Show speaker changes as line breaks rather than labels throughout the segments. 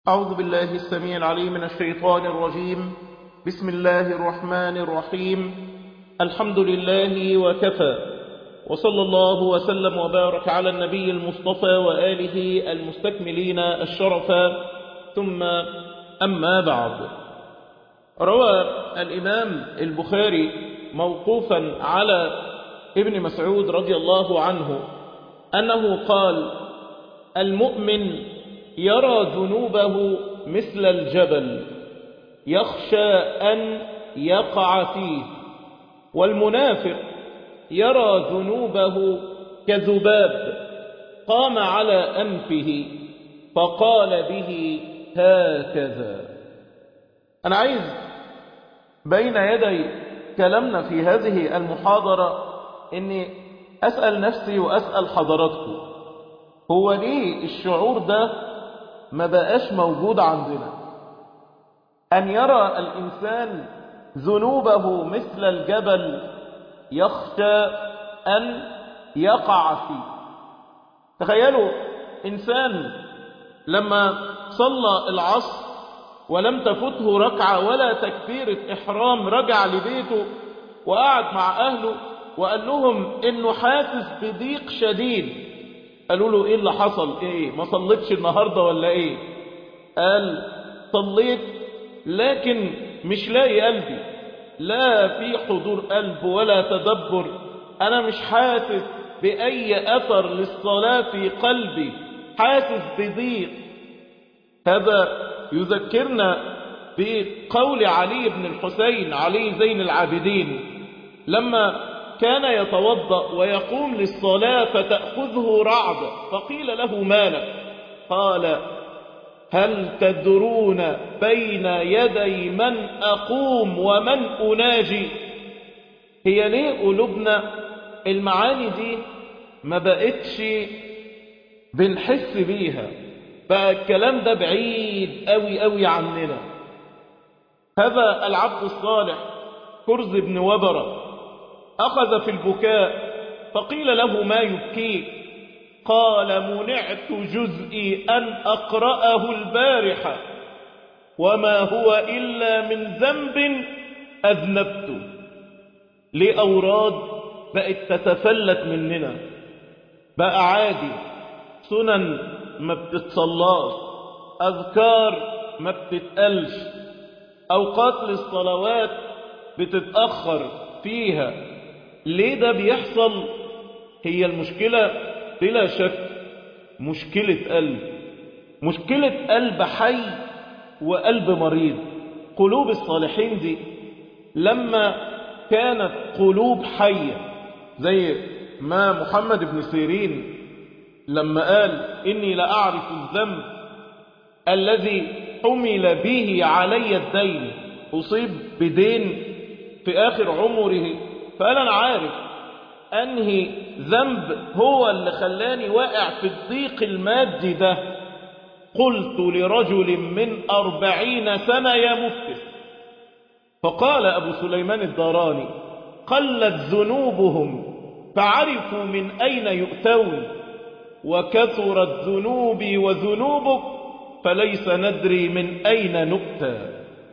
أعوذ بالله السميع العليم من الشيطان الرجيم بسم الله الرحمن الرحيم الحمد لله وكفى وصلى الله وسلم وبارك على النبي المصطفى وآله المستكملين الشرفا ثم أما بعد روى الإمام البخاري موقوفا على ابن مسعود رضي الله عنه أنه قال المؤمن يرى ذنوبه مثل الجبل يخشى أن يقع فيه والمنافق يرى ذنوبه كذباب قام على أنفه فقال به هكذا أنا عايز بين يدي كلامنا في هذه المحاضرة أني أسأل نفسي وأسأل حضراتكم هو ليه الشعور ده ما بقاش موجود عندنا أن يرى الإنسان ذنوبه مثل الجبل يخشى أن يقع فيه تخيلوا إنسان لما صلى العصر ولم تفته ركعة ولا تكبيرة إحرام رجع لبيته وقعد مع أهله وقال لهم إنه حاسس بضيق شديد قالوا له إيه اللي حصل إيه ما صليتش النهاردة ولا إيه قال صليت لكن مش لاقي قلبي لا في حضور قلب ولا تدبر أنا مش حاسس بأي أثر للصلاة في قلبي حاسس بضيق هذا يذكرنا بقول علي بن الحسين علي زين العابدين لما كان يتوضأ ويقوم للصلاة فتأخذه رعد فقيل له ما لك قال هل تدرون بين يدي من أقوم ومن أناجي هي ليه قلوبنا المعاني دي ما بقتش بنحس بيها بقى الكلام ده بعيد قوي قوي عننا هذا العبد الصالح كرز بن وبرة أخذ في البكاء فقيل له ما يبكيك قال منعت جزئي أن أقرأه البارحة وما هو إلا من ذنب أذنبته لأوراد بقت تتفلت مننا بقى عادي سنن ما بتتصلاش أذكار ما بتتقلش أوقات للصلوات بتتأخر فيها ليه ده بيحصل هي المشكلة بلا شك مشكلة قلب مشكلة قلب حي وقلب مريض قلوب الصالحين دي لما كانت قلوب حية زي ما محمد بن سيرين لما قال إني لأعرف الذنب الذي حمل به علي الدين أصيب بدين في آخر عمره فقال أنا عارف أنهي ذنب هو اللي خلاني واقع في الضيق المادي ده قلت لرجل من أربعين سنة يا مفتس فقال أبو سليمان الداراني قلت ذنوبهم فعرفوا من أين يؤتون وكثرت ذنوبي وذنوبك فليس ندري من أين نؤتى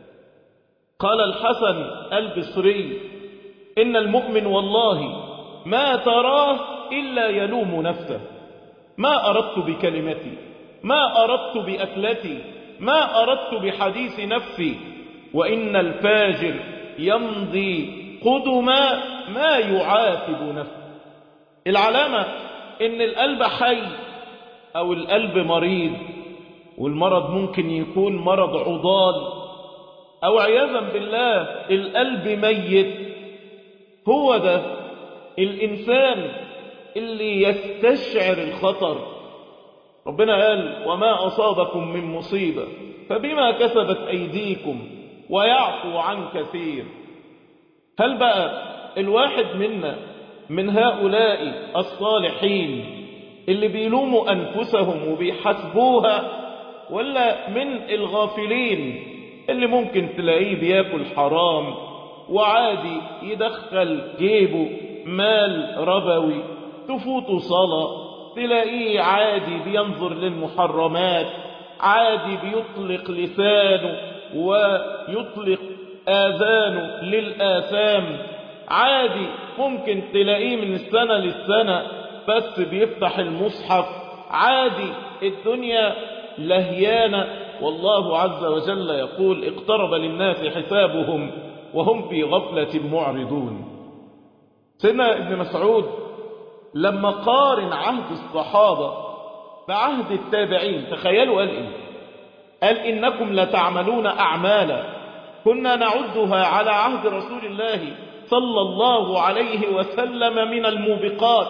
قال الحسن البصري إن المؤمن والله ما تراه إلا يلوم نفسه ما أردت بكلمتي ما أردت بأكلتي ما أردت بحديث نفسي وإن الفاجر يمضي قدما ما يعاتب نفسه العلامة إن القلب حي أو القلب مريض والمرض ممكن يكون مرض عضال أو عياذا بالله القلب ميت هو ده الإنسان اللي يستشعر الخطر ربنا قال وما أصابكم من مصيبة فبما كسبت أيديكم ويعفو عن كثير هل بقى الواحد منا من هؤلاء الصالحين اللي بيلوموا أنفسهم وبيحسبوها ولا من الغافلين اللي ممكن تلاقيه بياكل حرام وعادي يدخل جيبه مال ربوي تفوت صلاة تلاقيه عادي بينظر للمحرمات عادي بيطلق لسانه ويطلق آذانه للآثام عادي ممكن تلاقيه من السنة للسنة بس بيفتح المصحف عادي الدنيا لهيانة والله عز وجل يقول اقترب للناس حسابهم وهم في غفلة معرضون سيدنا ابن مسعود لما قارن عهد الصحابة بعهد التابعين تخيلوا قال ايه قال انكم لتعملون اعمالا كنا نعدها على عهد رسول الله صلى الله عليه وسلم من الموبقات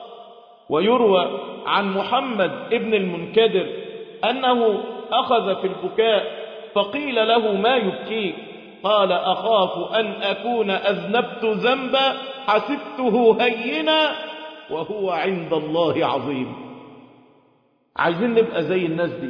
ويروى عن محمد ابن المنكدر أنه أخذ في البكاء فقيل له ما يبكيك قال أخاف أن أكون أذنبت ذنبا حسبته هينا وهو عند الله عظيم عايزين نبقى زي الناس دي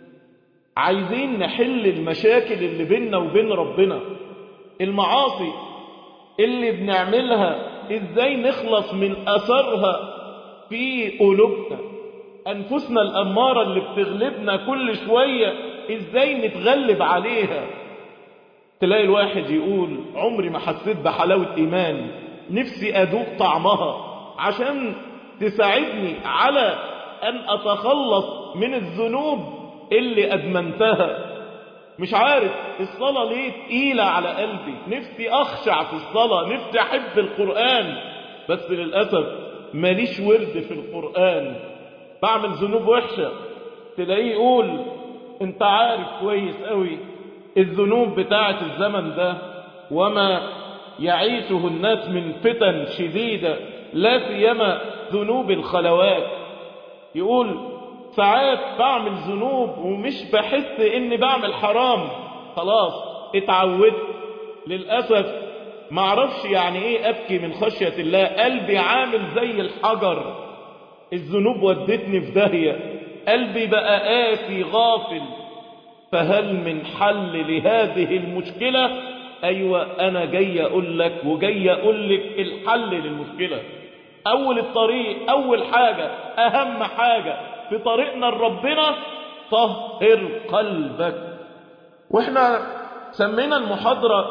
عايزين نحل المشاكل اللي بيننا وبين ربنا المعاصي اللي بنعملها ازاي نخلص من اثرها في قلوبنا انفسنا الاماره اللي بتغلبنا كل شويه ازاي نتغلب عليها تلاقي الواحد يقول عمري ما حسيت بحلاوه ايمان نفسي ادوق طعمها عشان تساعدني على ان اتخلص من الذنوب اللي ادمنتها مش عارف الصلاة ليه تقيلة على قلبي نفسي أخشع في الصلاة نفسي أحب القرآن بس للأسف ماليش ورد في القرآن بعمل ذنوب وحشة تلاقيه يقول انت عارف كويس قوي الذنوب بتاعة الزمن ده وما يعيشه الناس من فتن شديدة لا سيما ذنوب الخلوات يقول ساعات بعمل ذنوب ومش بحس اني بعمل حرام خلاص اتعودت للأسف معرفش يعني ايه ابكي من خشية الله قلبي عامل زي الحجر الذنوب ودتني في داهية قلبي بقى قاسي غافل فهل من حل لهذه المشكلة ايوه انا جاي اقول لك وجاي اقول لك الحل للمشكلة اول الطريق اول حاجة اهم حاجة في طريقنا لربنا طهر قلبك واحنا سمينا المحاضرة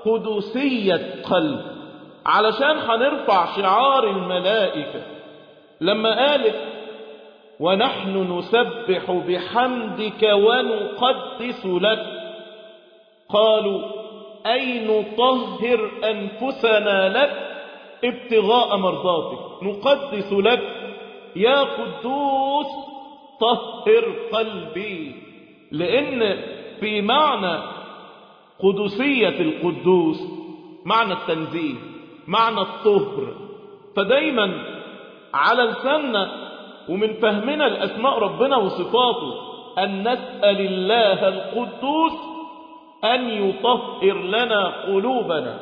قدسية قلب علشان هنرفع شعار الملائكة لما قالت ونحن نسبح بحمدك ونقدس لك قالوا أي نطهر أنفسنا لك ابتغاء مرضاتك نقدس لك يا قدوس طهر قلبي لأن في معنى قدسية القدوس معنى التنزيه معنى الطهر فدايما على لساننا ومن فهمنا لأسماء ربنا وصفاته أن نسأل الله القدوس أن يطهر لنا قلوبنا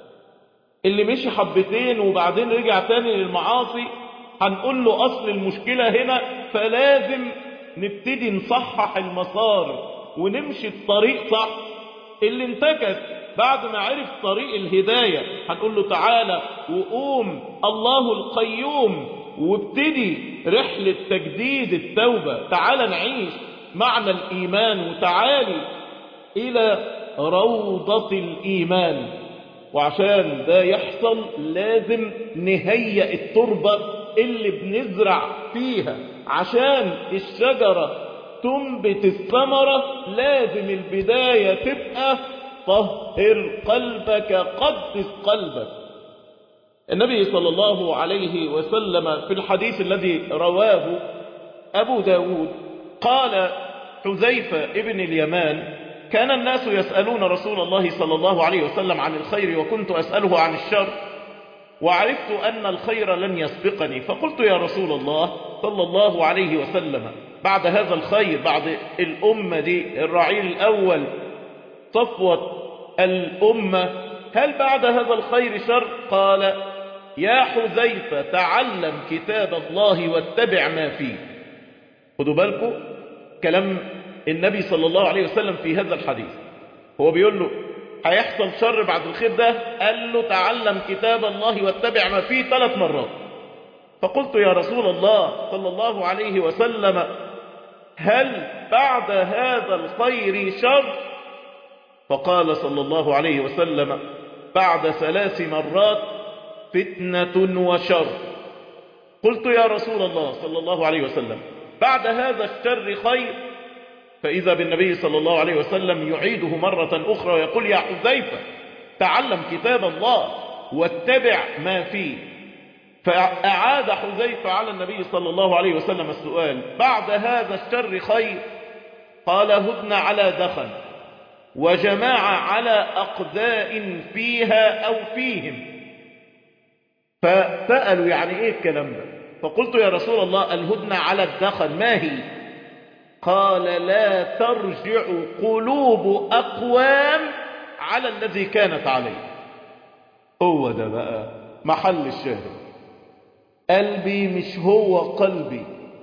اللي مشي حبتين وبعدين رجع تاني للمعاصي هنقول له أصل المشكلة هنا فلازم نبتدي نصحح المسار ونمشي الطريق صح اللي انتكس بعد ما عرف طريق الهداية هنقول له تعالى وقوم الله القيوم وابتدي رحلة تجديد التوبة تعالى نعيش معنى الإيمان وتعالي إلى روضة الإيمان وعشان ده يحصل لازم نهيئ التربة اللي بنزرع فيها عشان الشجرة تنبت الثمرة لازم البداية تبقى طهر قلبك قدس قلبك النبي صلى الله عليه وسلم في الحديث الذي رواه أبو داود قال حذيفة ابن اليمان كان الناس يسألون رسول الله صلى الله عليه وسلم عن الخير وكنت أسأله عن الشر وعرفت أن الخير لن يسبقني فقلت يا رسول الله صلى الله عليه وسلم بعد هذا الخير بعد الأمة دي الرعيل الأول صفوة الأمة هل بعد هذا الخير شر قال يا حذيفة تعلم كتاب الله واتبع ما فيه خدوا بالكم كلام النبي صلى الله عليه وسلم في هذا الحديث هو بيقول له هيحصل شر بعد الخير ده قال له تعلم كتاب الله واتبع ما فيه ثلاث مرات فقلت يا رسول الله صلى الله عليه وسلم هل بعد هذا الخير شر فقال صلى الله عليه وسلم بعد ثلاث مرات فتنة وشر قلت يا رسول الله صلى الله عليه وسلم بعد هذا الشر خير فإذا بالنبي صلى الله عليه وسلم يعيده مرة أخرى ويقول يا حذيفة تعلم كتاب الله واتبع ما فيه فأعاد حذيفة على النبي صلى الله عليه وسلم السؤال بعد هذا الشر خير قال هدن على دخن وجماعة على أقداء فيها أو فيهم فسألوا يعني إيه الكلام ده فقلت يا رسول الله الهدن على الدخن ما هي قال لا ترجع قلوب أقوام على الذي كانت عليه هو ده بقى محل الشاهد قلبي مش هو قلبي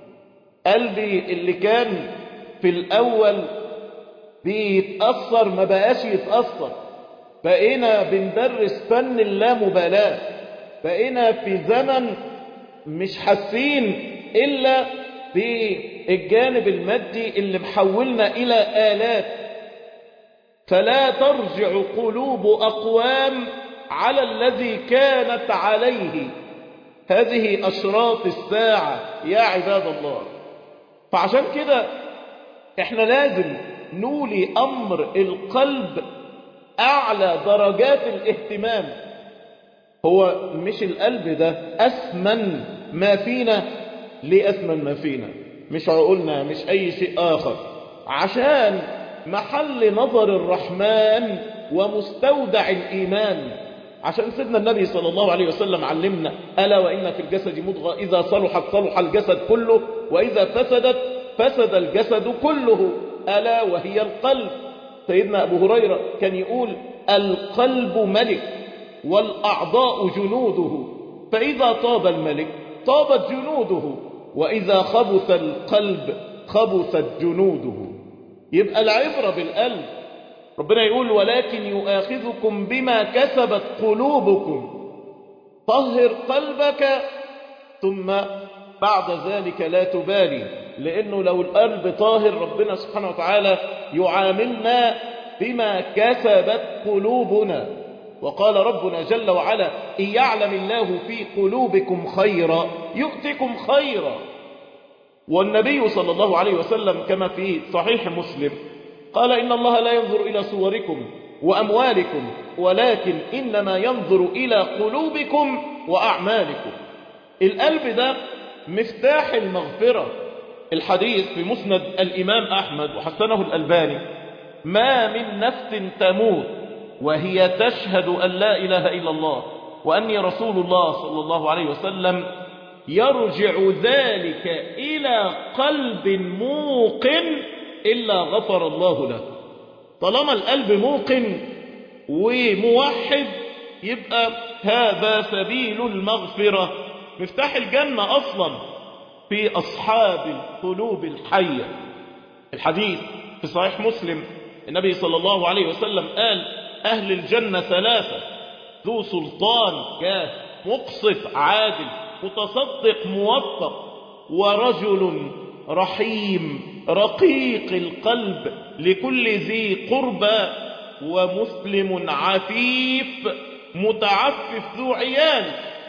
قلبي اللي كان في الأول بيتأثر ما بقاش يتأثر بقينا بندرس فن اللامبالاة بقينا في زمن مش حاسين إلا بالجانب المادي اللي محولنا إلى آلات فلا ترجع قلوب أقوام على الذي كانت عليه هذه أشراط الساعة يا عباد الله فعشان كده احنا لازم نولي أمر القلب أعلى درجات الاهتمام هو مش القلب ده أثمن ما فينا ليه أثمن ما فينا مش عقولنا مش أي شيء آخر عشان محل نظر الرحمن ومستودع الإيمان عشان سيدنا النبي صلى الله عليه وسلم علمنا ألا وإن في الجسد مضغة إذا صلحت صلح الجسد كله وإذا فسدت فسد الجسد كله ألا وهي القلب سيدنا أبو هريرة كان يقول القلب ملك والأعضاء جنوده فإذا طاب الملك طابت جنوده وإذا خبث القلب خبثت جنوده يبقى العبرة بالقلب ربنا يقول ولكن يؤاخذكم بما كسبت قلوبكم طهر قلبك ثم بعد ذلك لا تبالي لأنه لو القلب طاهر ربنا سبحانه وتعالى يعاملنا بما كسبت قلوبنا وقال ربنا جل وعلا إن يعلم الله في قلوبكم خيرا يؤتكم خيرا والنبي صلى الله عليه وسلم كما في صحيح مسلم قال إن الله لا ينظر إلى صوركم وأموالكم ولكن إنما ينظر إلى قلوبكم وأعمالكم القلب ده مفتاح المغفرة الحديث في مسند الإمام أحمد وحسنه الألباني ما من نفس تموت وهي تشهد أن لا إله إلا الله وأني رسول الله صلى الله عليه وسلم يرجع ذلك إلى قلب موقن إلا غفر الله له طالما القلب موقن وموحد يبقى هذا سبيل المغفرة مفتاح الجنة أصلا في أصحاب القلوب الحية الحديث في صحيح مسلم النبي صلى الله عليه وسلم قال أهل الجنة ثلاثة ذو سلطان جاه مقسط عادل متصدق موفق ورجل رحيم رقيق القلب لكل ذي قربى ومسلم عفيف متعفف ذو عيال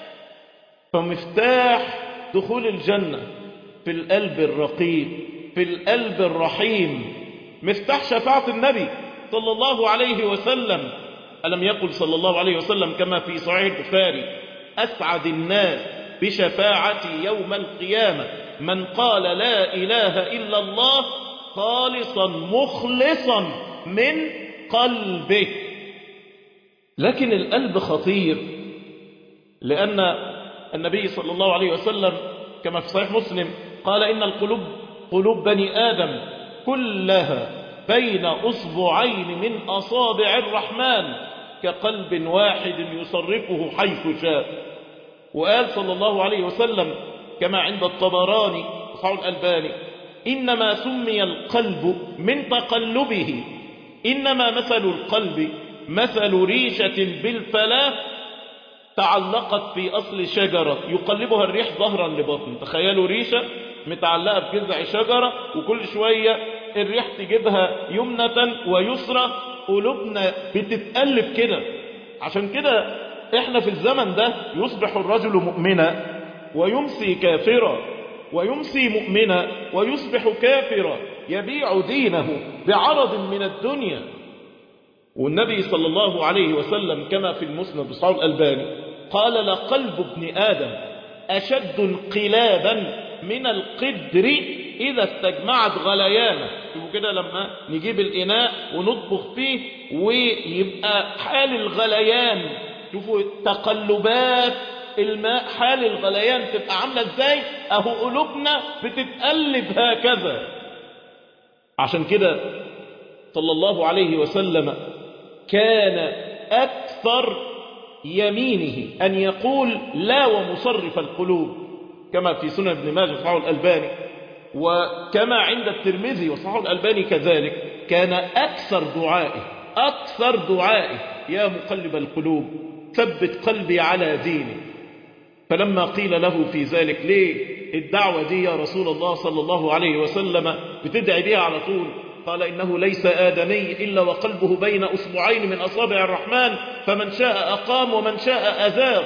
فمفتاح دخول الجنة في القلب الرقيق في القلب الرحيم مفتاح شفاعة النبي صلى الله عليه وسلم ألم يقل صلى الله عليه وسلم كما في صحيح البخاري أسعد الناس بشفاعتي يوم القيامة من قال لا إله إلا الله خالصا مخلصا من قلبه لكن القلب خطير لأن النبي صلى الله عليه وسلم كما في صحيح مسلم قال إن القلوب قلوب بني آدم كلها بين أصبعين من أصابع الرحمن كقلب واحد يصرفه حيث شاء وقال صلى الله عليه وسلم كما عند الطبراني صحيح الألباني إنما سمي القلب من تقلبه إنما مثل القلب مثل ريشة بالفلاة تعلقت في أصل شجرة يقلبها الريح ظهرا لبطن تخيلوا ريشة متعلقة بجذع شجرة وكل شوية الريح تجيبها يمنة ويسرى قلوبنا بتتقلب كده عشان كده احنا في الزمن ده يصبح الرجل مؤمنا ويمسي كافرا ويمسي مؤمنا ويصبح كافرا يبيع دينه بعرض من الدنيا والنبي صلى الله عليه وسلم كما في المسند بصحاب الألباني قال لقلب ابن آدم أشد انقلابا من القدر إذا استجمعت غليانه شوفوا كده لما نجيب الإناء ونطبخ فيه ويبقى حال الغليان شوفوا تقلبات الماء حال الغليان تبقى عاملة ازاي اهو قلوبنا بتتقلب هكذا عشان كده صلى الله عليه وسلم كان أكثر يمينه أن يقول لا ومصرف القلوب كما في سنن ابن ماجه صححه الألباني وكما عند الترمذي وصححه الألباني كذلك كان أكثر دعائه أكثر دعائه يا مقلب القلوب ثبت قلبي على دينك فلما قيل له في ذلك ليه الدعوة دي يا رسول الله صلى الله عليه وسلم بتدعي بيها على طول قال إنه ليس آدمي إلا وقلبه بين أصبعين من أصابع الرحمن فمن شاء أقام ومن شاء أذاب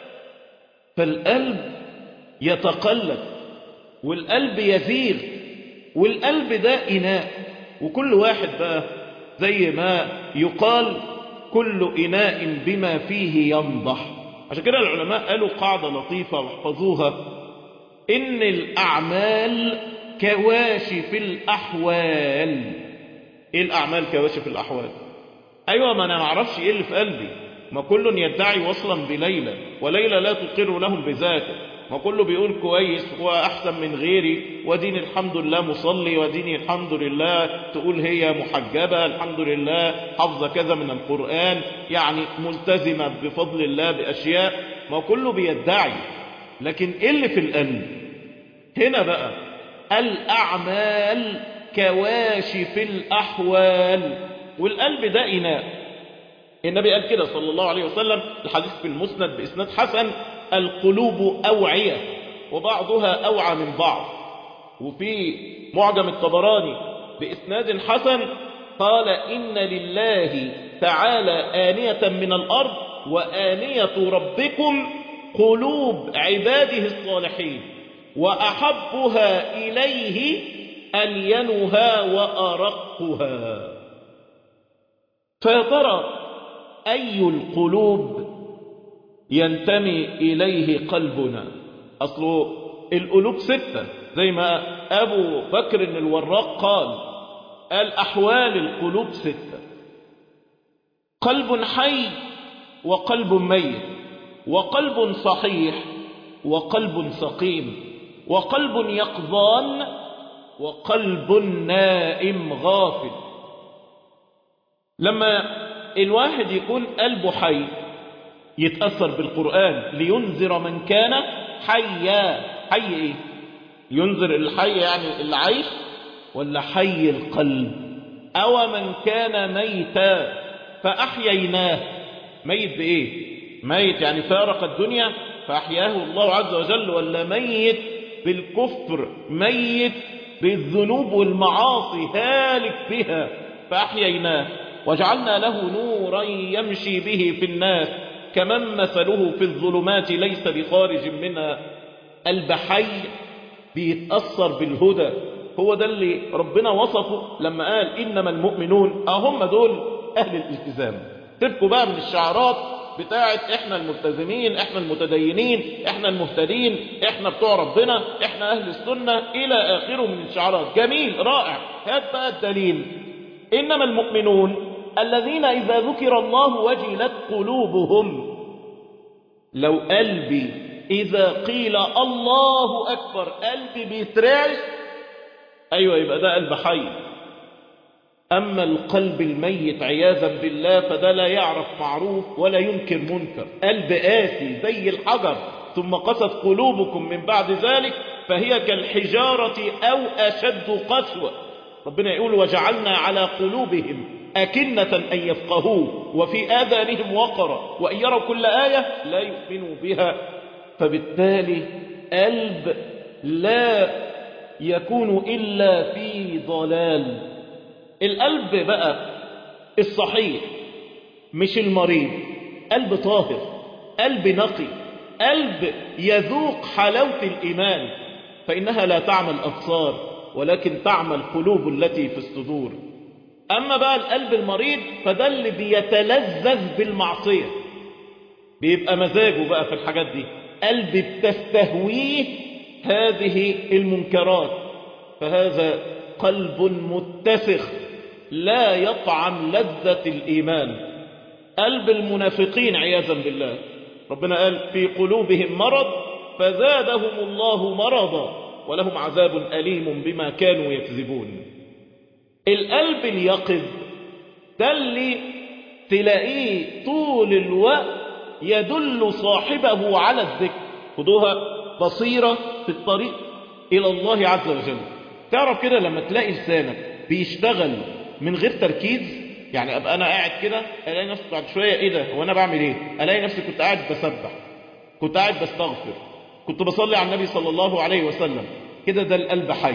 فالقلب يتقلب والقلب يزيغ والقلب ده إناء وكل واحد بقى زي ما يقال كل إناء بما فيه ينضح عشان كده العلماء قالوا قاعدة لطيفة واحفظوها إن الأعمال كواشف الأحوال إيه الأعمال كواشف الأحوال أيوة ما أنا معرفش إيه اللي في قلبي ما كل يدعي وصلا بليلى وليلى لا تقر لهم بذاته ما كله بيقول كويس هو أحسن من غيري ودين الحمد لله مصلي وديني الحمد لله تقول هي محجبة الحمد لله حافظة كذا من القرآن يعني ملتزمة بفضل الله بأشياء ما كله بيدعي لكن إيه اللي في القلب هنا بقى الأعمال كواشف الأحوال والقلب ده إناء النبي قال كده صلى الله عليه وسلم الحديث في المسند بإسناد حسن القلوب أوعية وبعضها أوعى من بعض وفي معجم الطبراني بإسناد حسن قال إن لله تعالى آنية من الأرض وآنية ربكم قلوب عباده الصالحين وأحبها إليه ألينها وأرقها فيا ترى أي القلوب ينتمي إليه قلبنا أصله القلوب ستة زي ما أبو بكر الوراق قال قال أحوال القلوب ستة قلب حي وقلب ميت وقلب صحيح وقلب سقيم وقلب يقظان وقلب نائم غافل لما الواحد يكون قلبه حي يتأثر بالقرآن لينذر من كان حيا حي ايه ينذر الحي يعني العيش ولا حي القلب أو من كان ميتا فأحييناه ميت بإيه ميت يعني فارق الدنيا فأحياه الله عز وجل ولا ميت بالكفر ميت بالذنوب والمعاصي هالك بها فأحييناه وجعلنا له نورا يمشي به في الناس كمن مثله في الظلمات ليس بخارج منها البحي بيتأثر بالهدى هو ده اللي ربنا وصفه لما قال إنما المؤمنون أهم دول أهل الالتزام تبقوا بقى من الشعارات بتاعت احنا الملتزمين احنا المتدينين احنا المهتدين احنا بتوع ربنا احنا اهل السنة الى اخره من الشعارات جميل رائع هات بقى الدليل انما المؤمنون الذين اذا ذكر الله وجلت قلوبهم لو قلبي اذا قيل الله اكبر قلبي بيترعش ايوه يبقى ده قلب حي أما القلب الميت عياذا بالله فده لا يعرف معروف ولا ينكر منكر قلب آسي زي الحجر ثم قست قلوبكم من بعد ذلك فهي كالحجارة أو أشد قسوة ربنا يقول وجعلنا على قلوبهم أكنة أن يفقهوه وفي آذانهم وقرا وإن يروا كل آية لا يؤمنوا بها فبالتالي قلب لا يكون إلا في ضلال القلب بقى الصحيح مش المريض قلب طاهر قلب نقي قلب يذوق حلاوة الإيمان فإنها لا تعمل أبصار ولكن تعمل القلوب التي في الصدور أما بقى القلب المريض فده اللي بيتلذذ بالمعصية بيبقى مزاجه بقى في الحاجات دي قلب بتستهويه هذه المنكرات فهذا قلب متسخ لا يطعم لذة الإيمان قلب المنافقين عياذا بالله ربنا قال في قلوبهم مرض فزادهم الله مرضا ولهم عذاب أليم بما كانوا يكذبون القلب اليقظ ده اللي تلاقيه طول الوقت يدل صاحبه على الذكر خدوها بصيرة في الطريق إلى الله عز وجل تعرف كده لما تلاقي لسانك بيشتغل من غير تركيز يعني ابقى انا قاعد كده الاقي نفسي بعد شويه ايه ده هو انا بعمل ايه الاقي نفسي كنت قاعد بسبح كنت قاعد بستغفر كنت بصلي على النبي صلى الله عليه وسلم كده ده القلب حي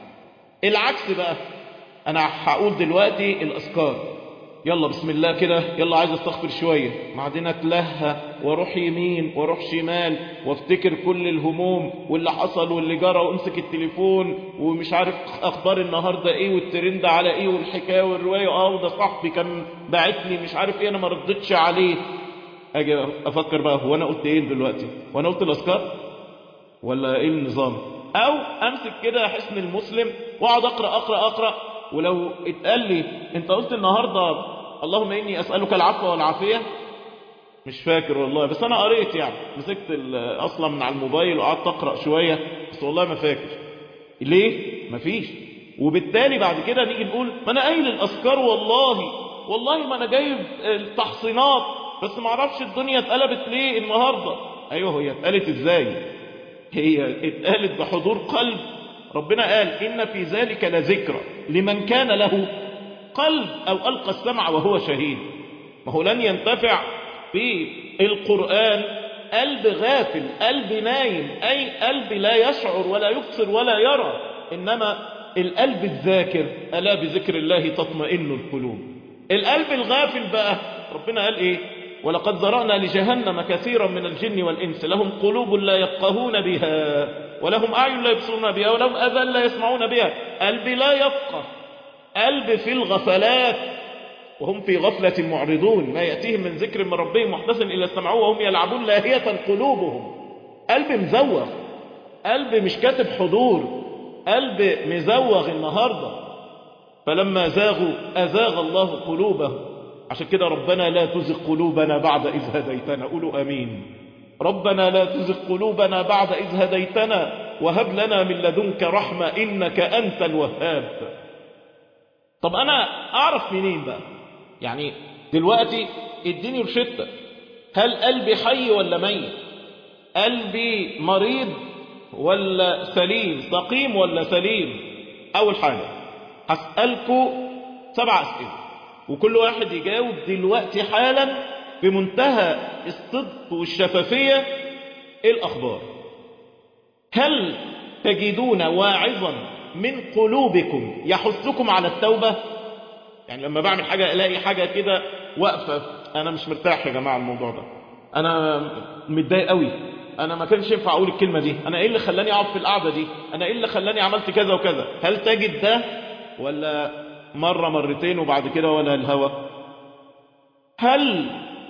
العكس بقى انا هقول دلوقتي الاذكار يلا بسم الله كده يلا عايز استغفر شويه بعدين اتلهى واروح يمين واروح شمال وافتكر كل الهموم واللي حصل واللي جرى وامسك التليفون ومش عارف اخبار النهارده ايه والترند على ايه والحكايه والروايه اه وده صاحبي كان باعت لي مش عارف ايه انا ما ردتش عليه اجي افكر بقى هو انا قلت ايه دلوقتي وانا قلت الاذكار ولا ايه النظام او امسك كده حسن المسلم واقعد اقرا اقرا اقرا ولو اتقال لي انت قلت النهارده اللهم اني اسالك العفو والعافيه مش فاكر والله بس انا قريت يعني مسكت اصلا من على الموبايل وقعدت اقرا شويه بس والله ما فاكر ليه مفيش وبالتالي بعد كده نيجي نقول ما انا قايل الاذكار والله والله ما انا جايب التحصينات بس ما اعرفش الدنيا اتقلبت ليه النهارده ايوه هي اتقالت ازاي هي اتقالت بحضور قلب ربنا قال إن في ذلك لذكرى لمن كان له قلب أو ألقى السمع وهو شهيد ما هو لن ينتفع في القرآن قلب غافل قلب نايم أي قلب لا يشعر ولا يبصر ولا يرى إنما القلب الذاكر ألا بذكر الله تطمئن القلوب القلب الغافل بقى ربنا قال إيه ولقد ذرأنا لجهنم كثيرا من الجن والإنس لهم قلوب لا يفقهون بها ولهم أعين لا يبصرون بها ولهم أذان لا يسمعون بها قلب لا يفقه قلب في الغفلات وهم في غفلة معرضون ما يأتيهم من ذكر من ربهم محدث إلا استمعوه وهم يلعبون لاهية قلوبهم قلب مزوغ قلب مش كاتب حضور قلب مزوغ النهاردة فلما زاغوا أزاغ الله قلوبهم عشان كده ربنا لا تزغ قلوبنا بعد إذ هديتنا قولوا أمين ربنا لا تزغ قلوبنا بعد إذ هديتنا وهب لنا من لدنك رحمة إنك أنت الوهاب طب أنا أعرف منين بقى يعني دلوقتي اديني روشتة هل قلبي حي ولا ميت قلبي مريض ولا سليم سقيم ولا سليم أول حاجة هسألكوا سبع أسئلة وكل واحد يجاوب دلوقتي حالا بمنتهى الصدق والشفافية ايه الأخبار هل تجدون واعظا من قلوبكم يحثكم على التوبة يعني لما بعمل حاجة الاقي حاجة كده واقفة انا مش مرتاح يا جماعة الموضوع ده انا متضايق قوي انا ما كانش ينفع اقول الكلمة دي انا ايه اللي خلاني اقعد في القعدة دي انا ايه اللي خلاني عملت كذا وكذا هل تجد ده ولا مرة مرتين وبعد كده ولا الهوى هل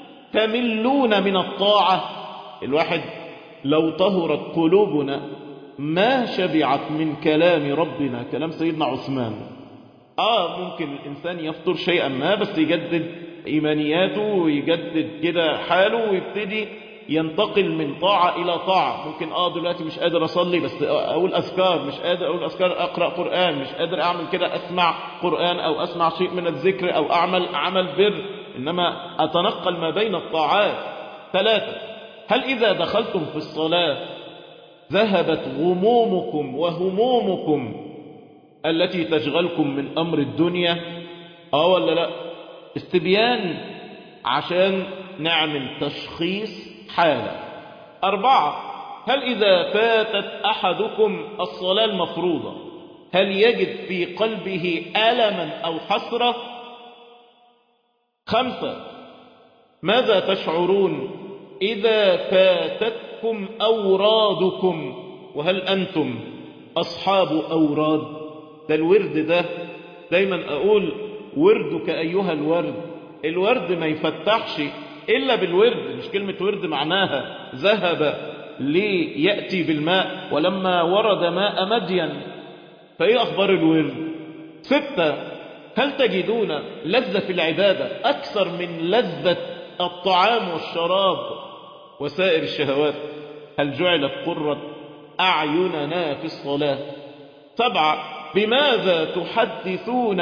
تملون من الطاعة الواحد لو طهرت قلوبنا ما شبعت من كلام ربنا كلام سيدنا عثمان آه ممكن الإنسان يفطر شيئا ما بس يجدد إيمانياته ويجدد كده حاله ويبتدي ينتقل من طاعة إلى طاعة ممكن آه دلوقتي مش قادر أصلي بس أقول أذكار مش قادر أقول أذكار أقرأ قرآن مش قادر أعمل كده أسمع قرآن أو أسمع شيء من الذكر أو أعمل عمل بر إنما أتنقل ما بين الطاعات ثلاثة هل إذا دخلتم في الصلاة ذهبت غمومكم وهمومكم التي تشغلكم من أمر الدنيا آه ولا لا استبيان عشان نعمل تشخيص حالة أربعة هل إذا فاتت أحدكم الصلاة المفروضة هل يجد في قلبه ألما أو حسرة خمسة ماذا تشعرون إذا فاتتكم أورادكم وهل أنتم أصحاب أوراد ده الورد ده دايما أقول وردك أيها الورد الورد ما يفتحش إلا بالورد مش كلمة ورد معناها ذهب ليأتي بالماء ولما ورد ماء مدين فإيه أخبار الورد ستة هل تجدون لذة في العبادة أكثر من لذة الطعام والشراب وسائر الشهوات هل جعلت قرة أعيننا في الصلاة سبعة بماذا تحدثون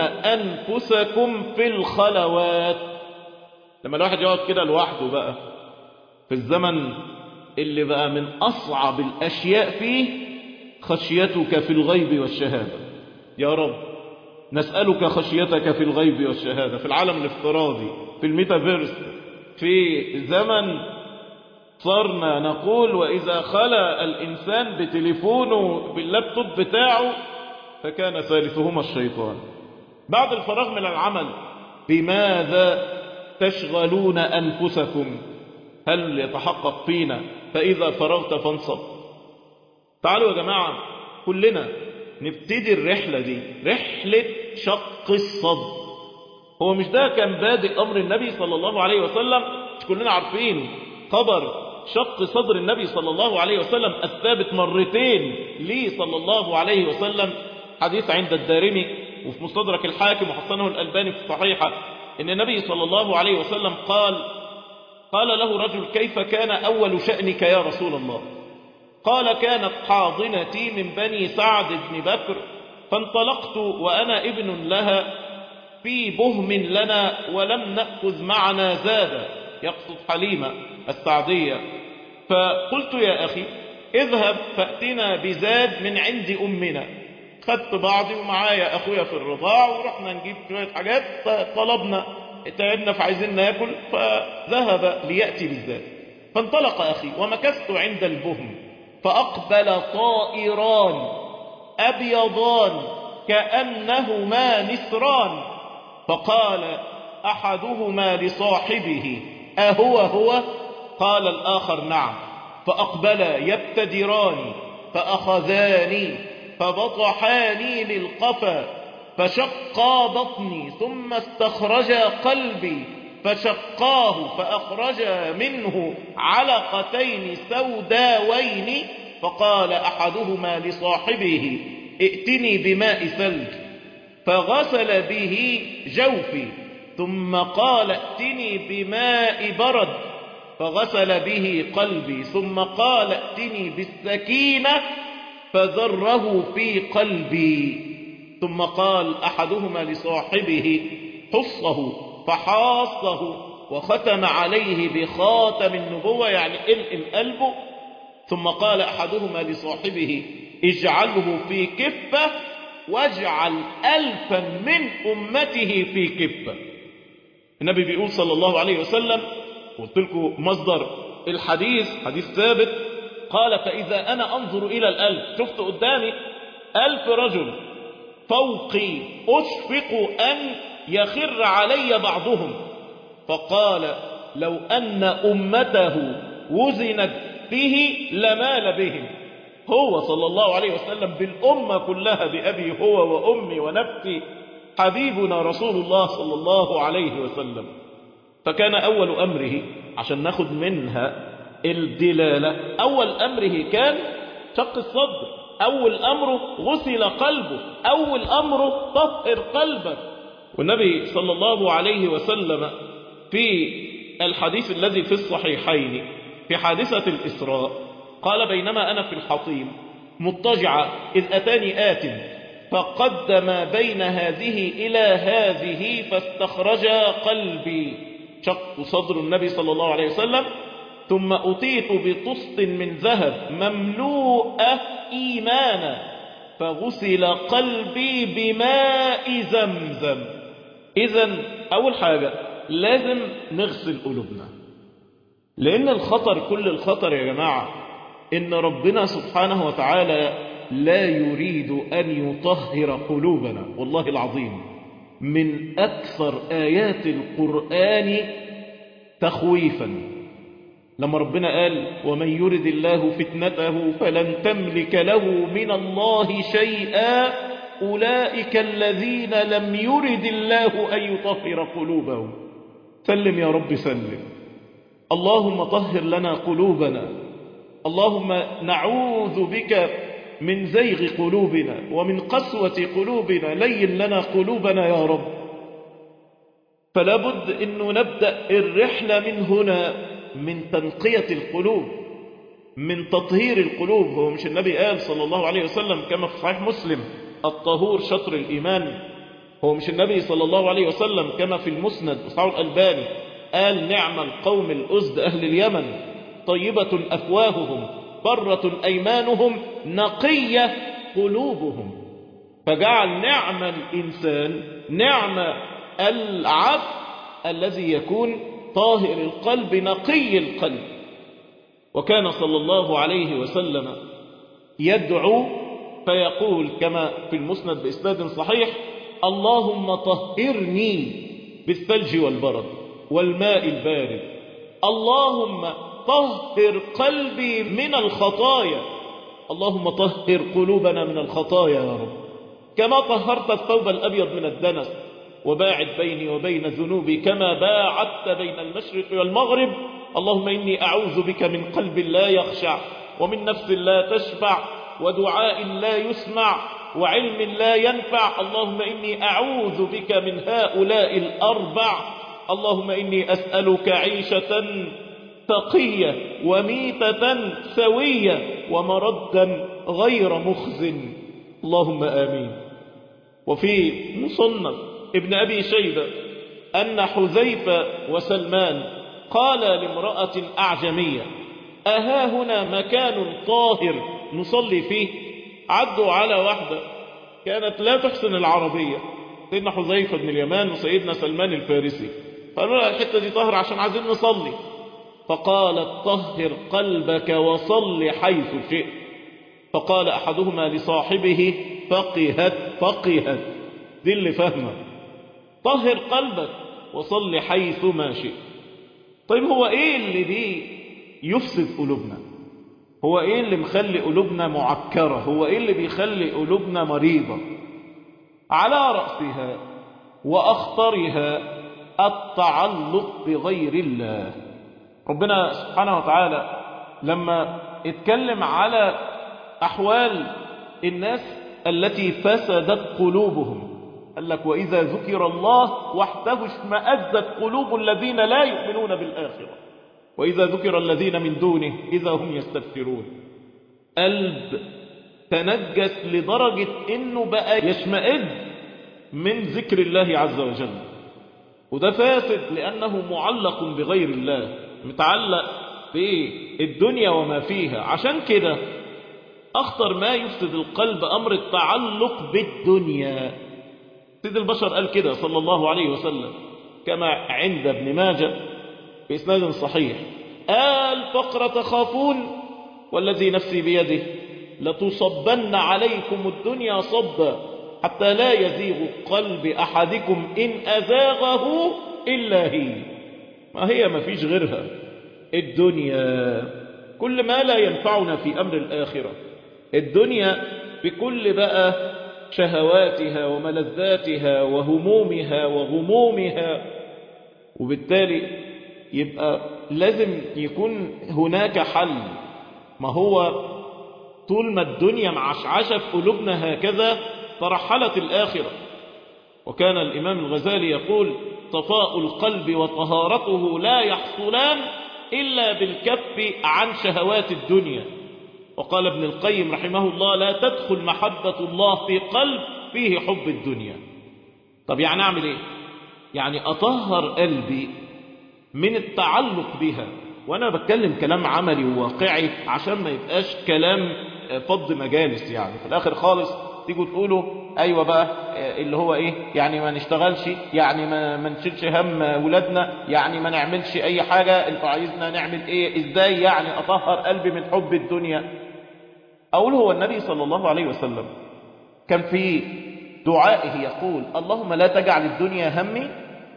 أنفسكم في الخلوات لما الواحد يقعد كده لوحده بقى في الزمن اللي بقى من أصعب الأشياء فيه خشيتك في الغيب والشهادة يا رب نسألك خشيتك في الغيب والشهادة في العالم الافتراضي في الميتافيرس في زمن صرنا نقول وإذا خلى الإنسان بتليفونه باللابتوب بتاعه فكان ثالثهما الشيطان بعد الفراغ من العمل بماذا تشغلون أنفسكم هل يتحقق فينا فإذا فرغت فانصب تعالوا يا جماعة كلنا نبتدي الرحلة دي رحلة شق الصدر هو مش ده كان بادئ أمر النبي صلى الله عليه وسلم مش كلنا عارفين خبر شق صدر النبي صلى الله عليه وسلم الثابت مرتين ليه صلى الله عليه وسلم حديث عند الدارمي وفي مستدرك الحاكم وحسنه الألباني في الصحيحة إن النبي صلى الله عليه وسلم قال قال له رجل كيف كان أول شأنك يا رسول الله قال كانت حاضنتي من بني سعد بن بكر فانطلقت وأنا ابن لها في بهم لنا ولم نأخذ معنا زادا يقصد حليمة السعدية فقلت يا أخي اذهب فأتنا بزاد من عند أمنا خدت بعضي ومعايا أخويا في الرضاع ورحنا نجيب شوية حاجات طلبنا تعبنا فعايزين ناكل فذهب ليأتي بالزاد فانطلق أخي ومكثت عند البهم فأقبل طائران أبيضان كأنهما نسران فقال أحدهما لصاحبه أهو هو قال الآخر نعم فأقبلا يبتدران فأخذاني فبطحاني للقفا فشقا بطني ثم استخرجا قلبي فشقاه فأخرجا منه علقتين سوداوين فقال أحدهما لصاحبه ائتني بماء ثلج فغسل به جوفي ثم قال ائتني بماء برد فغسل به قلبي ثم قال ائتني بالسكينة فذره في قلبي ثم قال أحدهما لصاحبه حصه فحاصه وختم عليه بخاتم النبوة يعني إلئم قلبه ثم قال أحدهما لصاحبه اجعله في كفة واجعل ألفا من أمته في كفة النبي بيقول صلى الله عليه وسلم قلت لكم مصدر الحديث حديث ثابت قال فإذا أنا أنظر إلى الألف شفت قدامي ألف رجل فوقي أشفق أن يخر علي بعضهم فقال لو أن أمته وزنت به لمال بهم هو صلى الله عليه وسلم بالأمة كلها بأبي هو وأمي ونفسي حبيبنا رسول الله صلى الله عليه وسلم فكان أول أمره عشان ناخد منها الدلالة أول أمره كان شق الصدر أول أمره غسل قلبه أول أمره طهر قلبك والنبي صلى الله عليه وسلم في الحديث الذي في الصحيحين في حادثة الإسراء قال بينما أنا في الحطيم مضطجعة إذ أتاني آت فقدم بين هذه إلى هذه فاستخرج قلبي شق صدر النبي صلى الله عليه وسلم ثم أتيت بطست من ذهب مملوءة إيمانا فغسل قلبي بماء زمزم إذا أول حاجة لازم نغسل قلوبنا لأن الخطر كل الخطر يا جماعة إن ربنا سبحانه وتعالى لا يريد أن يطهر قلوبنا والله العظيم من أكثر آيات القرآن تخويفا لما ربنا قال ومن يرد الله فتنته فلن تملك له من الله شيئا أولئك الذين لم يرد الله أن يطهر قلوبهم سلم يا رب سلم اللهم طهر لنا قلوبنا اللهم نعوذ بك من زيغ قلوبنا ومن قسوة قلوبنا لين لنا قلوبنا يا رب فلا بد أنه نبدأ الرحلة من هنا من تنقية القلوب من تطهير القلوب هو مش النبي قال صلى الله عليه وسلم كما في صحيح مسلم الطهور شطر الإيمان هو مش النبي صلى الله عليه وسلم كما في المسند وصحيح الألباني قال نعم القوم الأزد أهل اليمن طيبة أفواههم برة أيمانهم نقية قلوبهم فجعل نعم الإنسان نعم العبد الذي يكون طاهر القلب نقي القلب وكان صلى الله عليه وسلم يدعو فيقول كما في المسند بإسناد صحيح اللهم طهرني بالثلج والبرد والماء البارد اللهم طهر قلبي من الخطايا اللهم طهر قلوبنا من الخطايا يا رب كما طهرت الثوب الأبيض من الدنس وباعد بيني وبين ذنوبي كما باعدت بين المشرق والمغرب اللهم إني أعوذ بك من قلب لا يخشع ومن نفس لا تشبع ودعاء لا يسمع وعلم لا ينفع اللهم إني أعوذ بك من هؤلاء الأربع اللهم إني أسألك عيشة تقية وميتة سوية ومردا غير مخزن اللهم آمين وفي مصنف ابن أبي شيبة أن حذيفة وسلمان قال لامرأة أعجمية أها هنا مكان طاهر نصلي فيه عدوا على واحدة كانت لا تحسن العربية سيدنا حذيفة بن اليمان وسيدنا سلمان الفارسي قالوا لها الحتة دي طاهر عشان عايزين نصلي فقالت طهر قلبك وصل حيث شئت فقال أحدهما لصاحبه فقهت فقهت دي اللي فهمه طهر قلبك وصل حيث ما شئت طيب هو ايه اللي دي يفسد قلوبنا هو ايه اللي مخلي قلوبنا معكرة هو ايه اللي بيخلي قلوبنا مريضة على رأسها وأخطرها التعلق بغير الله ربنا سبحانه وتعالى لما اتكلم على أحوال الناس التي فسدت قلوبهم قال لك وإذا ذكر الله وحده اشمأزت قلوب الذين لا يؤمنون بالآخرة وإذا ذكر الذين من دونه إذا هم يستبشرون قلب تنجس لدرجة إنه بقى يشمئز من ذكر الله عز وجل وده فاسد لأنه معلق بغير الله متعلق بالدنيا وما فيها عشان كده أخطر ما يفسد القلب أمر التعلق بالدنيا سيد البشر قال كده صلى الله عليه وسلم كما عند ابن ماجه بإسناد صحيح قال فقر تخافون والذي نفسي بيده لتصبن عليكم الدنيا صبا حتى لا يزيغ قلب أحدكم إن أزاغه إلا هي ما هي ما فيش غيرها الدنيا كل ما لا ينفعنا في أمر الآخرة الدنيا بكل بقى شهواتها وملذاتها وهمومها وغمومها وبالتالي يبقى لازم يكون هناك حل ما هو طول ما الدنيا معشعشة في قلوبنا هكذا ترحلت الآخرة وكان الإمام الغزالي يقول صفاء القلب وطهارته لا يحصلان إلا بالكف عن شهوات الدنيا وقال ابن القيم رحمه الله لا تدخل محبة الله في قلب فيه حب الدنيا طب يعني أعمل إيه يعني أطهر قلبي من التعلق بها وأنا بتكلم كلام عملي وواقعي عشان ما يبقاش كلام فض مجالس يعني في الآخر خالص تيجوا تقولوا ايوه بقى اللي هو ايه يعني ما نشتغلش يعني ما, ما نشيلش هم ولادنا يعني ما نعملش اي حاجة انتوا عايزنا نعمل ايه ازاي يعني اطهر قلبي من حب الدنيا اقول هو النبي صلى الله عليه وسلم كان في دعائه يقول اللهم لا تجعل الدنيا همي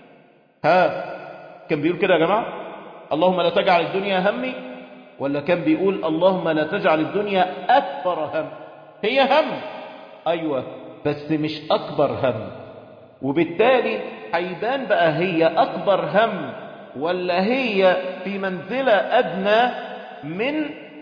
ها كان بيقول كده يا جماعة اللهم لا تجعل الدنيا همي ولا كان بيقول اللهم لا تجعل الدنيا أكبر هم هي هم أيوة بس مش أكبر هم وبالتالي هيبان بقى هي أكبر هم ولا هي في منزلة أدنى من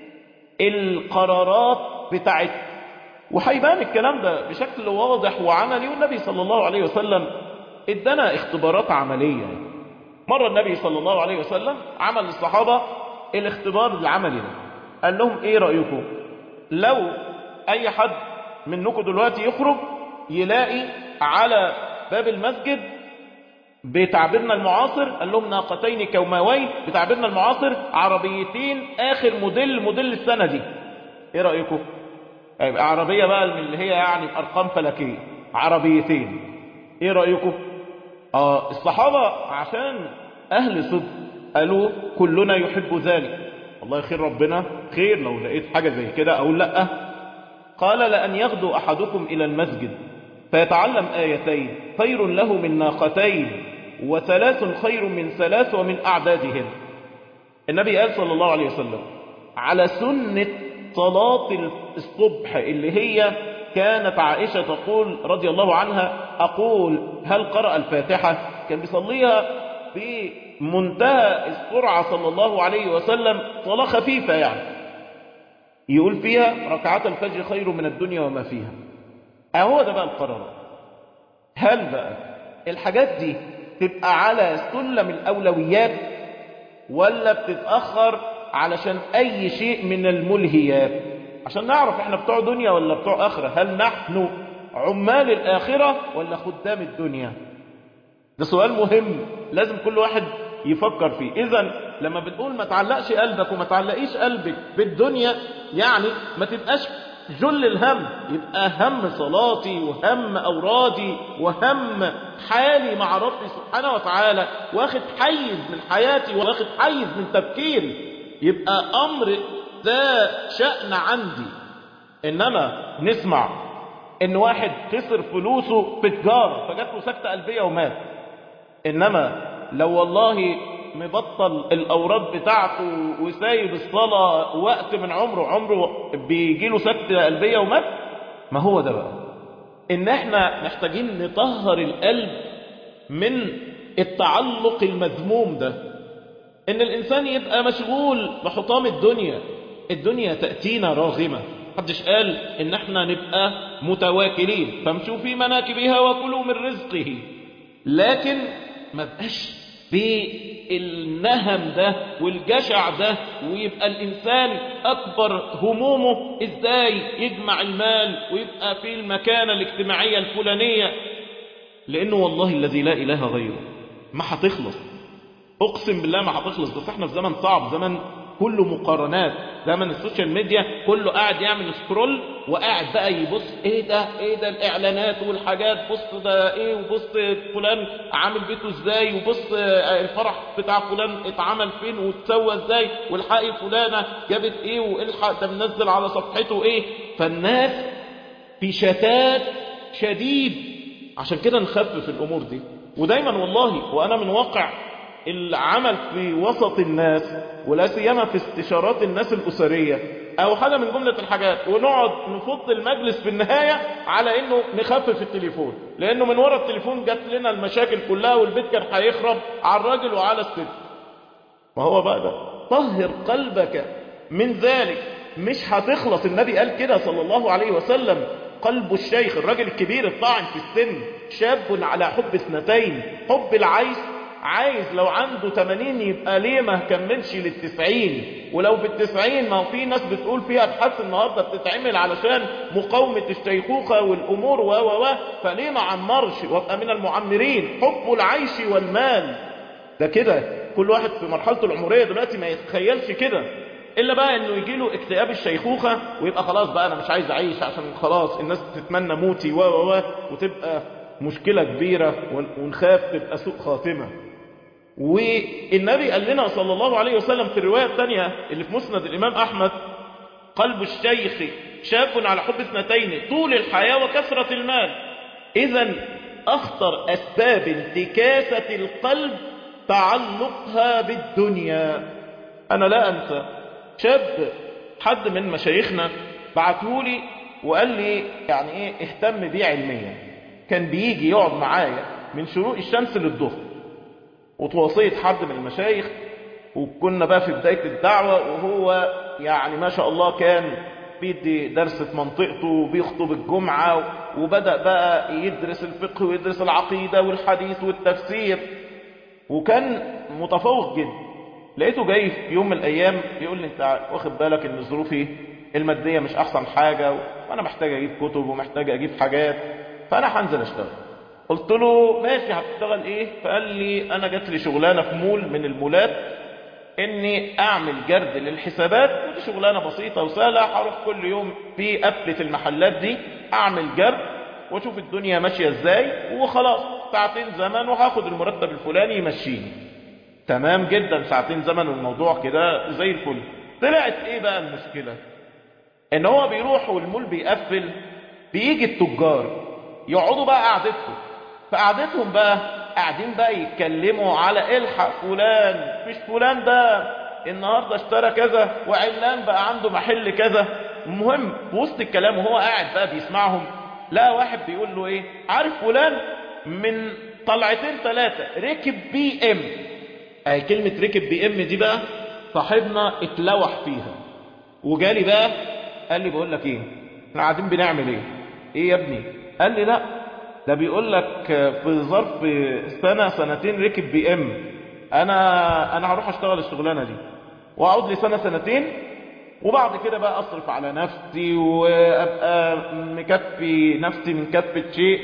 القرارات بتاعتها وهيبان الكلام ده بشكل واضح وعملي والنبي صلى الله عليه وسلم ادانا اختبارات عملية مرة النبي صلى الله عليه وسلم عمل للصحابة الاختبار العملي ده قال لهم ايه رأيكم لو اي حد منكم دلوقتي يخرج يلاقي على باب المسجد بتعبيرنا المعاصر قال لهم ناقتين كوماوين بتعبيرنا المعاصر عربيتين اخر موديل موديل السنة دي ايه رأيكم هيبقى عربية بقى من اللي هي يعني بأرقام فلكية عربيتين ايه رأيكم اه الصحابة عشان اهل صدق قالوا كلنا يحب ذلك والله خير ربنا خير لو لقيت حاجة زي كده اقول لا قال لأن يغدو أحدكم إلى المسجد فيتعلم آيتين خير له من ناقتين وثلاث خير من ثلاث ومن أعدادهن النبي قال صلى الله عليه وسلم على سنة صلاة الصبح اللي هي كانت عائشة تقول رضي الله عنها أقول هل قرأ الفاتحة كان بيصليها بمنتهى السرعة صلى الله عليه وسلم صلاة خفيفة يعني يقول فيها ركعات الفجر خير من الدنيا وما فيها اهو ده بقى القرار هل بقى الحاجات دي تبقى على سلم الأولويات ولا بتتأخر علشان أي شيء من الملهيات عشان نعرف احنا بتوع دنيا ولا بتوع آخرة هل نحن عمال الآخرة ولا خدام الدنيا ده سؤال مهم لازم كل واحد يفكر فيه إذا لما بنقول ما تعلقش قلبك وما تعلقيش قلبك بالدنيا يعني ما تبقاش جل الهم يبقى هم صلاتي وهم أورادي وهم حالي مع ربي سبحانه وتعالى واخد حيز من حياتي واخد حيز من تفكيري يبقى أمر ذا شأن عندي إنما نسمع إن واحد خسر فلوسه في تجارة فجات له سكتة قلبية ومات إنما لو والله مبطل الأوراد بتاعته وسايب الصلاة وقت من عمره عمره بيجي له سكتة قلبية ومات ما هو ده بقى إن احنا محتاجين نطهر القلب من التعلق المذموم ده إن الإنسان يبقى مشغول بحطام الدنيا الدنيا تأتينا راغمة محدش قال إن احنا نبقى متواكلين فامشوا في مناكبها وكلوا من رزقه لكن ما بقاش بالنهم ده والجشع ده ويبقى الإنسان أكبر همومه إزاي يجمع المال ويبقى في المكانة الاجتماعية الفلانية لأنه والله الذي لا إله غيره ما هتخلص أقسم بالله ما هتخلص بس احنا في زمن صعب زمن كله مقارنات زمن السوشيال ميديا كله قاعد يعمل سكرول وقاعد بقى يبص ايه ده ايه ده الاعلانات والحاجات بص ده ايه وبص فلان عامل بيته ازاي وبص الفرح بتاع فلان اتعمل فين واتسوى ازاي والحقي فلانة جابت ايه والحق ده منزل على صفحته ايه فالناس في شتات شديد عشان كده نخفف الامور دي ودايما والله وانا من واقع العمل في وسط الناس ولا سيما في استشارات الناس الأسرية أو حاجة من جملة الحاجات ونقعد نفض المجلس في النهاية على إنه نخفف التليفون لأنه من وراء التليفون جات لنا المشاكل كلها والبيت كان هيخرب على الراجل وعلى الست ما هو بقى ده طهر قلبك من ذلك مش هتخلص النبي قال كده صلى الله عليه وسلم قلب الشيخ الراجل الكبير الطاعن في السن شاب على حب اثنتين حب العيش عايز لو عنده 80 يبقى ليه ما كملش للتسعين ولو بالتسعين ما هو في ناس بتقول فيها ابحاث النهارده بتتعمل علشان مقاومة الشيخوخة والأمور و و و فليه ما عمرش وابقى من المعمرين حب العيش والمال ده كده كل واحد في مرحلته العمرية دلوقتي ما يتخيلش كده إلا بقى إنه يجي له اكتئاب الشيخوخة ويبقى خلاص بقى أنا مش عايز أعيش عشان خلاص الناس تتمنى موتي و و و وتبقى مشكلة كبيرة ونخاف تبقى سوء خاتمة والنبي قال لنا صلى الله عليه وسلم في الرواية الثانية اللي في مسند الإمام أحمد قلب الشيخ شاب على حب اثنتين طول الحياة وكثرة المال إذا أخطر أسباب انتكاسة القلب تعلقها بالدنيا أنا لا أنسى شاب حد من مشايخنا بعتهولي وقال لي يعني إيه اهتم بيه علميا كان بيجي يقعد معايا من شروق الشمس للظهر وتوصية حد من المشايخ وكنا بقى في بداية الدعوة وهو يعني ما شاء الله كان بيدي درس في منطقته وبيخطب الجمعة وبدأ بقى يدرس الفقه ويدرس العقيدة والحديث والتفسير وكان متفوق جدا لقيته جاي في يوم من الأيام بيقول لي انت واخد بالك ان ظروفي المادية مش أحسن حاجة وأنا محتاج أجيب كتب ومحتاج أجيب حاجات فأنا هنزل أشتغل قلت له ماشي هتشتغل إيه فقال لي أنا جات لي شغلانة في مول من المولات اني اعمل جرد للحسابات ودي شغلانه بسيطه وسهله هروح كل يوم في قفله المحلات دي اعمل جرد واشوف الدنيا ماشيه ازاي وخلاص ساعتين زمن وهاخد المرتب الفلاني يمشيني تمام جدا ساعتين زمن والموضوع كده زي الفل طلعت ايه بقى المشكله ان هو بيروح والمول بيقفل بيجي التجار يقعدوا بقى قعدتهم فقعدتهم بقى قاعدين بقى يتكلموا على الحق فلان مش فلان ده النهاردة اشترى كذا وعلان بقى عنده محل كذا المهم في وسط الكلام وهو قاعد بقى بيسمعهم لا واحد بيقول له ايه عارف فلان من طلعتين ثلاثة ركب بي ام اهي كلمة ركب بي ام دي بقى صاحبنا اتلوح فيها وجالي بقى قال لي بقول لك ايه احنا قاعدين بنعمل ايه ايه يا ابني قال لي لا ده بيقول لك في ظرف سنة سنتين ركب بي ام انا انا هروح اشتغل الشغلانة دي واقعد لي سنة سنتين وبعد كده بقى اصرف على نفسي وابقى مكفي نفسي من كفة شيء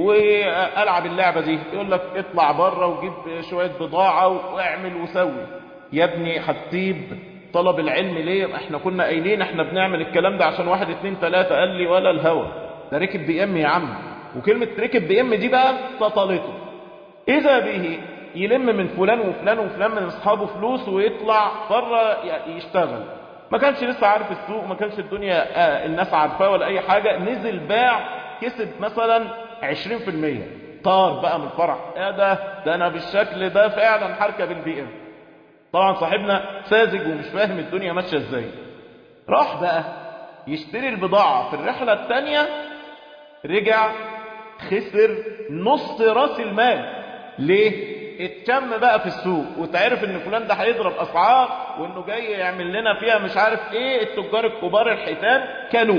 والعب اللعبة دي يقول لك اطلع بره وجيب شوية بضاعة واعمل وسوي يا ابني هتسيب طلب العلم ليه احنا كنا قايلين احنا بنعمل الكلام ده عشان واحد اتنين تلاتة قال لي ولا الهوى ده ركب بي ام يا عم وكلمة ركب بي ام دي بقى سطلته اذا به يلم من فلان وفلان وفلان من اصحابه فلوس ويطلع بره يشتغل ما كانش لسه عارف السوق ما كانش الدنيا آه الناس عارفاه ولا اي حاجة نزل باع كسب مثلا 20% طار بقى من الفرح يا ده ده انا بالشكل ده فعلا هركب البي ام طبعا صاحبنا ساذج ومش فاهم الدنيا ماشيه ازاي راح بقى يشتري البضاعة في الرحلة الثانية رجع خسر نص راس المال ليه اتشم بقى في السوق وتعرف ان فلان ده هيضرب اسعار وانه جاي يعمل لنا فيها مش عارف ايه التجار الكبار الحيتان كانوا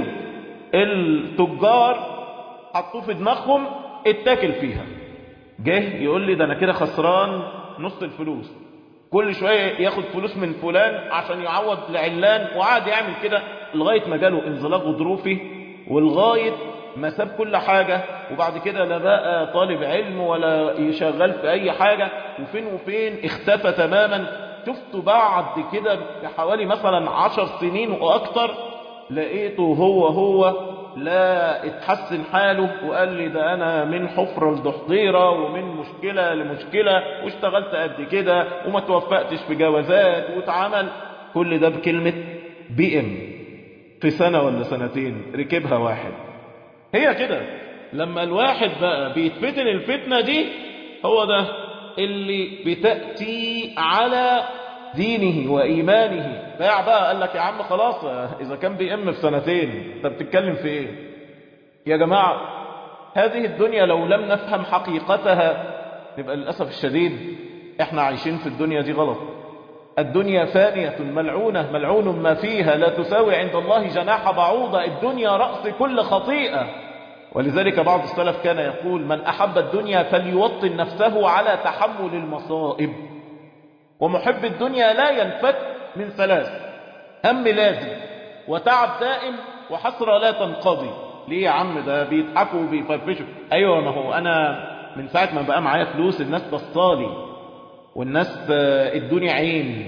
التجار حطوه في دماغهم اتاكل فيها جه يقول لي ده انا كده خسران نص الفلوس كل شوية ياخد فلوس من فلان عشان يعوض لعلان وقعد يعمل كده لغاية ما جاله انزلاق غضروفي ولغاية ما ساب كل حاجة وبعد كده لا بقى طالب علم ولا يشغل في أي حاجة وفين وفين اختفى تماما شفته بعد كده بحوالي مثلا عشر سنين وأكتر لقيته هو هو لا اتحسن حاله وقال لي ده أنا من حفرة لدحضيرة ومن مشكلة لمشكلة واشتغلت قد كده وما توفقتش في جوازات واتعمل كل ده بكلمة بي ام في سنة ولا سنتين ركبها واحد هي كده لما الواحد بقى بيتفتن الفتنة دي هو ده اللي بتأتي على دينه وإيمانه باع بقى قال لك يا عم خلاص إذا كان بيئم في سنتين انت بتتكلم في إيه يا جماعة هذه الدنيا لو لم نفهم حقيقتها نبقى للأسف الشديد احنا عايشين في الدنيا دي غلط الدنيا فانية ملعونة ملعون ما فيها لا تساوي عند الله جناح بعوضة الدنيا رأس كل خطيئة ولذلك بعض السلف كان يقول من أحب الدنيا فليوطن نفسه على تحمل المصائب ومحب الدنيا لا ينفك من ثلاث هم لازم وتعب دائم وحسرة لا تنقضي ليه يا عم ده بيضحكوا وبيفرفشوا ايوه ما هو انا من ساعة ما بقى معايا فلوس الناس بصالي والناس ادوني عين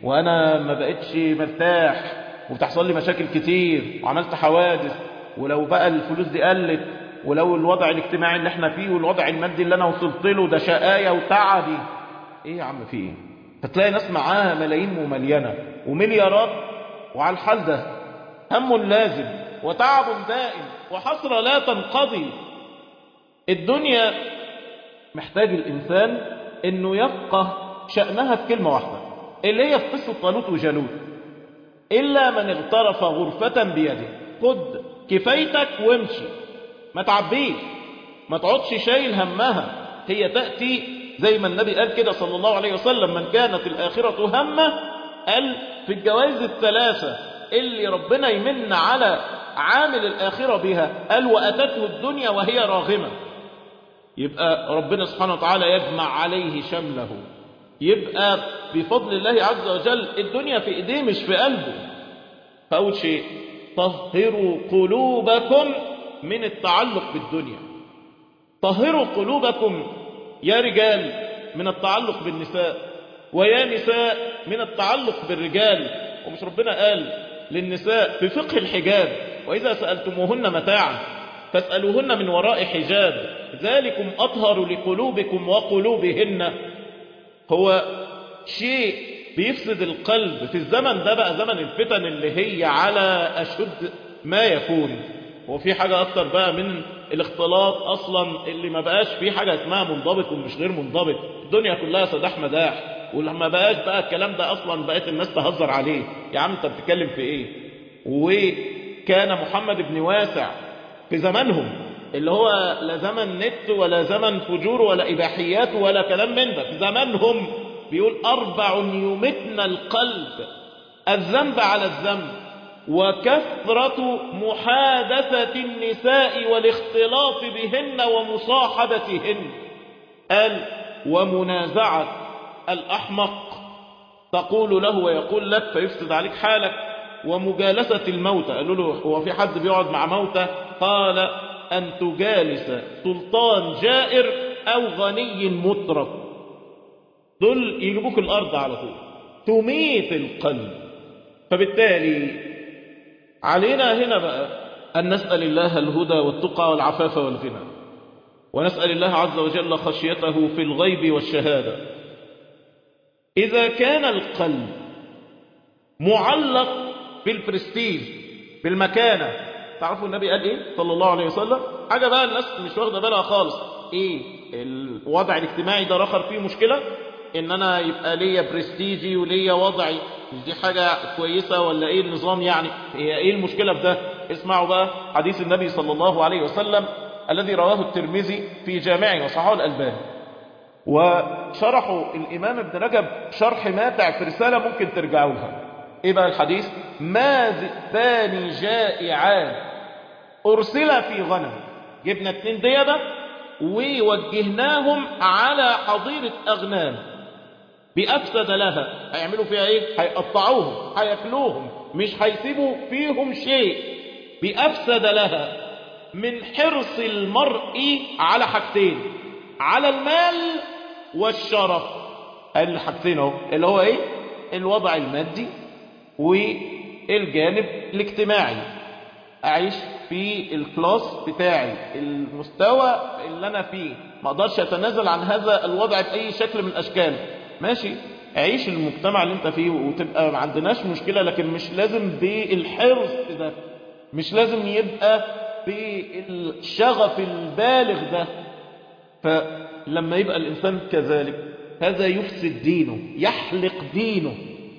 وانا ما بقتش مرتاح وبتحصل لي مشاكل كتير وعملت حوادث ولو بقى الفلوس دي قلت ولو الوضع الاجتماعي اللي احنا فيه والوضع المادي اللي انا وصلت له ده شقاية وتعبي ايه يا عم في ايه فتلاقي ناس معاها ملايين ومليانة ومليارات وعلى الحال ده هم لازم وتعب دائم وحسرة لا تنقضي الدنيا محتاج الإنسان أنه يفقه شأنها في كلمة واحدة اللي هي في قصة طالوت وجالوت إلا من اغترف غرفة بيده خد كفايتك وامشي ما تعبيش ما تقعدش شايل همها هي تأتي زي ما النبي قال كده صلى الله عليه وسلم من كانت الآخرة همه قال في الجوائز الثلاثة اللي ربنا يمن على عامل الآخرة بها قال وأتته الدنيا وهي راغمة يبقى ربنا سبحانه وتعالى يجمع عليه شمله يبقى بفضل الله عز وجل الدنيا في ايديه مش في قلبه فأول شيء طهروا قلوبكم من التعلق بالدنيا طهروا قلوبكم يا رجال من التعلق بالنساء ويا نساء من التعلق بالرجال ومش ربنا قال للنساء في فقه الحجاب وإذا سألتموهن متاعا فاسألوهن من وراء حجاب ذلكم أطهر لقلوبكم وقلوبهن هو شيء بيفسد القلب في الزمن ده بقى زمن الفتن اللي هي على أشد ما يكون هو في حاجة أكتر بقى من الاختلاط أصلا اللي ما بقاش في حاجة اسمها منضبط ومش غير منضبط الدنيا كلها سداح مداح ولما بقاش بقى الكلام ده أصلا بقت الناس تهزر عليه يا عم أنت بتتكلم في إيه وكان محمد بن واسع في زمانهم اللي هو لا زمن نت ولا زمن فجور ولا إباحيات ولا كلام من ده في زمانهم بيقول أربع يمتن القلب الذنب على الذنب وكثرة محادثة النساء والاختلاط بهن ومصاحبتهن قال ومنازعة الأحمق تقول له ويقول لك فيفسد عليك حالك ومجالسة الموتى قالوا له هو في حد بيقعد مع موتى قال أن تجالس سلطان جائر أو غني مترف دول يجيبوك الأرض على طول تميت القلب فبالتالي علينا هنا بقى أن نسأل الله الهدى والتقى والعفاف والغنى ونسأل الله عز وجل خشيته في الغيب والشهادة إذا كان القلب معلق بالبرستيج بالمكانة تعرفوا النبي قال إيه صلى الله عليه وسلم حاجة بقى الناس مش واخدة بالها خالص إيه الوضع الاجتماعي ده رخر فيه مشكلة ان انا يبقى ليا برستيجي وليا وضعي مش دي حاجة كويسة ولا ايه النظام يعني هي ايه المشكلة في ده اسمعوا بقى حديث النبي صلى الله عليه وسلم الذي رواه الترمذي في جامعه وصححه الألباني وشرحوا الإمام ابن رجب شرح ماتع في رسالة ممكن ترجعوا لها ايه بقى الحديث ما ذئبان جائعان أرسل في غنم جبنا اتنين ديبة ووجهناهم على حظيرة أغنام بأفسد لها هيعملوا فيها ايه هيقطعوهم هياكلوهم مش هيسيبوا فيهم شيء بأفسد لها من حرص المرء على حاجتين على المال والشرف الحاجتين اهو اللي هو ايه الوضع المادي والجانب الاجتماعي اعيش في الكلاس بتاعي المستوى اللي انا فيه ما اقدرش اتنازل عن هذا الوضع باي شكل من الاشكال ماشي عيش المجتمع اللي انت فيه وتبقى ما عندناش مشكلة لكن مش لازم بالحرص ده مش لازم يبقى بالشغف البالغ ده فلما يبقى الإنسان كذلك هذا يفسد دينه يحلق دينه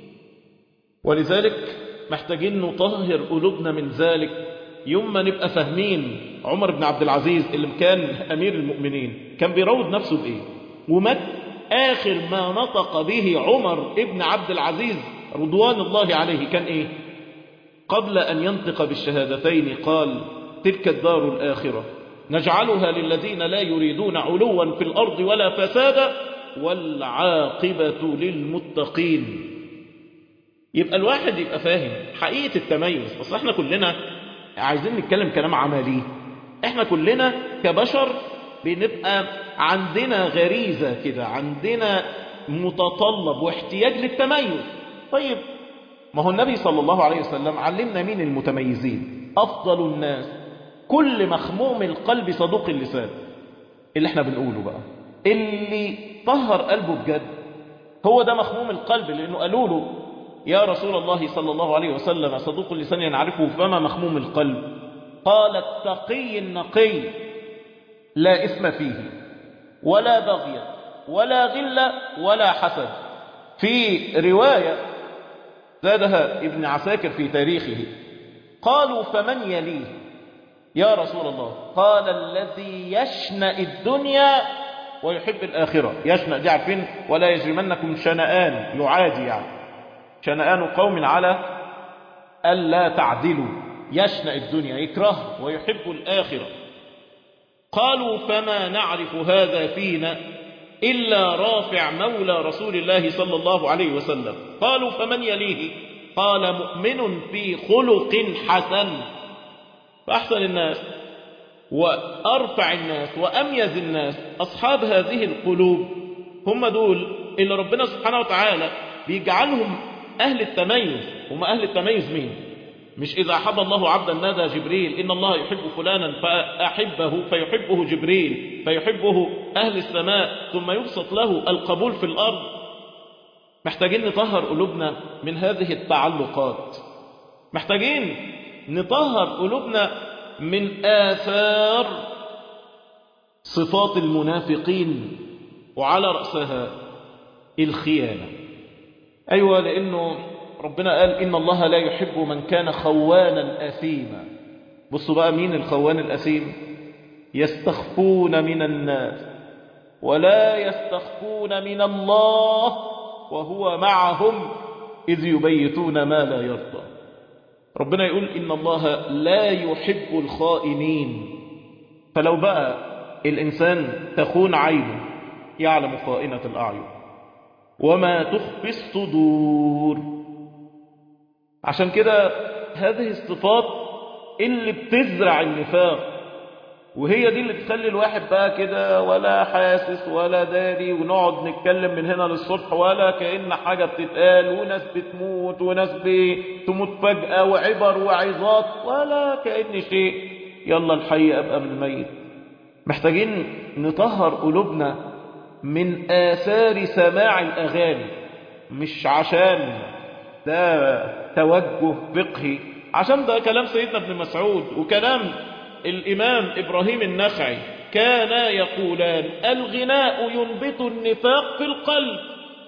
ولذلك محتاجين نطهر قلوبنا من ذلك يوم ما نبقى فاهمين عمر بن عبد العزيز اللي كان أمير المؤمنين كان بيروض نفسه بإيه ومات آخر ما نطق به عمر ابن عبد العزيز رضوان الله عليه كان إيه قبل أن ينطق بالشهادتين قال تلك الدار الآخرة نجعلها للذين لا يريدون علوا في الأرض ولا فسادا والعاقبة للمتقين يبقى الواحد يبقى فاهم حقيقة التميز بس احنا كلنا عايزين نتكلم كلام عملي احنا كلنا كبشر بنبقى عندنا غريزة كده عندنا متطلب واحتياج للتميز طيب ما هو النبي صلى الله عليه وسلم علمنا مين المتميزين أفضل الناس كل مخموم القلب صدوق اللسان اللي احنا بنقوله بقى اللي طهر قلبه بجد هو ده مخموم القلب لأنه قالوا له يا رسول الله صلى الله عليه وسلم صدوق اللسان ينعرفه فما مخموم القلب قال التقي النقي لا إثم فيه ولا بغي ولا غل ولا حسد في رواية زادها ابن عساكر في تاريخه قالوا فمن يليه يا رسول الله قال الذي يشنأ الدنيا ويحب الآخرة يشنأ دي عارفين ولا يجرمنكم شنآن يعادي يعني شنآن قوم على ألا تعدلوا يشنأ الدنيا يكره ويحب الآخرة قالوا فما نعرف هذا فينا إلا رافع مولى رسول الله صلى الله عليه وسلم قالوا فمن يليه قال مؤمن في خلق حسن فأحسن الناس وأرفع الناس وأميز الناس أصحاب هذه القلوب هم دول اللي ربنا سبحانه وتعالى بيجعلهم أهل التميز هم أهل التميز مين مش إذا أحب الله عبدا نادى جبريل إن الله يحب فلانا فأحبه فيحبه جبريل فيحبه أهل السماء ثم يبسط له القبول في الأرض محتاجين نطهر قلوبنا من هذه التعلقات محتاجين نطهر قلوبنا من آثار صفات المنافقين وعلى رأسها الخيانة أيوة لأنه ربنا قال إن الله لا يحب من كان خوانا أثيما بصوا بقى مين الخوان الأثيم يستخفون من الناس ولا يستخفون من الله وهو معهم إذ يبيتون ما لا يرضى ربنا يقول إن الله لا يحب الخائنين فلو بقى الإنسان تخون عينه يعلم خائنة الأعين وما تخفي الصدور عشان كده هذه الصفات اللي بتزرع النفاق وهي دي اللي تخلي الواحد بقى كده ولا حاسس ولا داري ونقعد نتكلم من هنا للصبح ولا كأن حاجة بتتقال وناس بتموت وناس بتموت فجأة وعبر وعظات ولا كأن شيء يلا الحي أبقى من الميت محتاجين نطهر قلوبنا من آثار سماع الأغاني مش عشان ده توجه فقهي عشان ده كلام سيدنا ابن مسعود وكلام الإمام إبراهيم النخعي كانا يقولان الغناء ينبت النفاق في القلب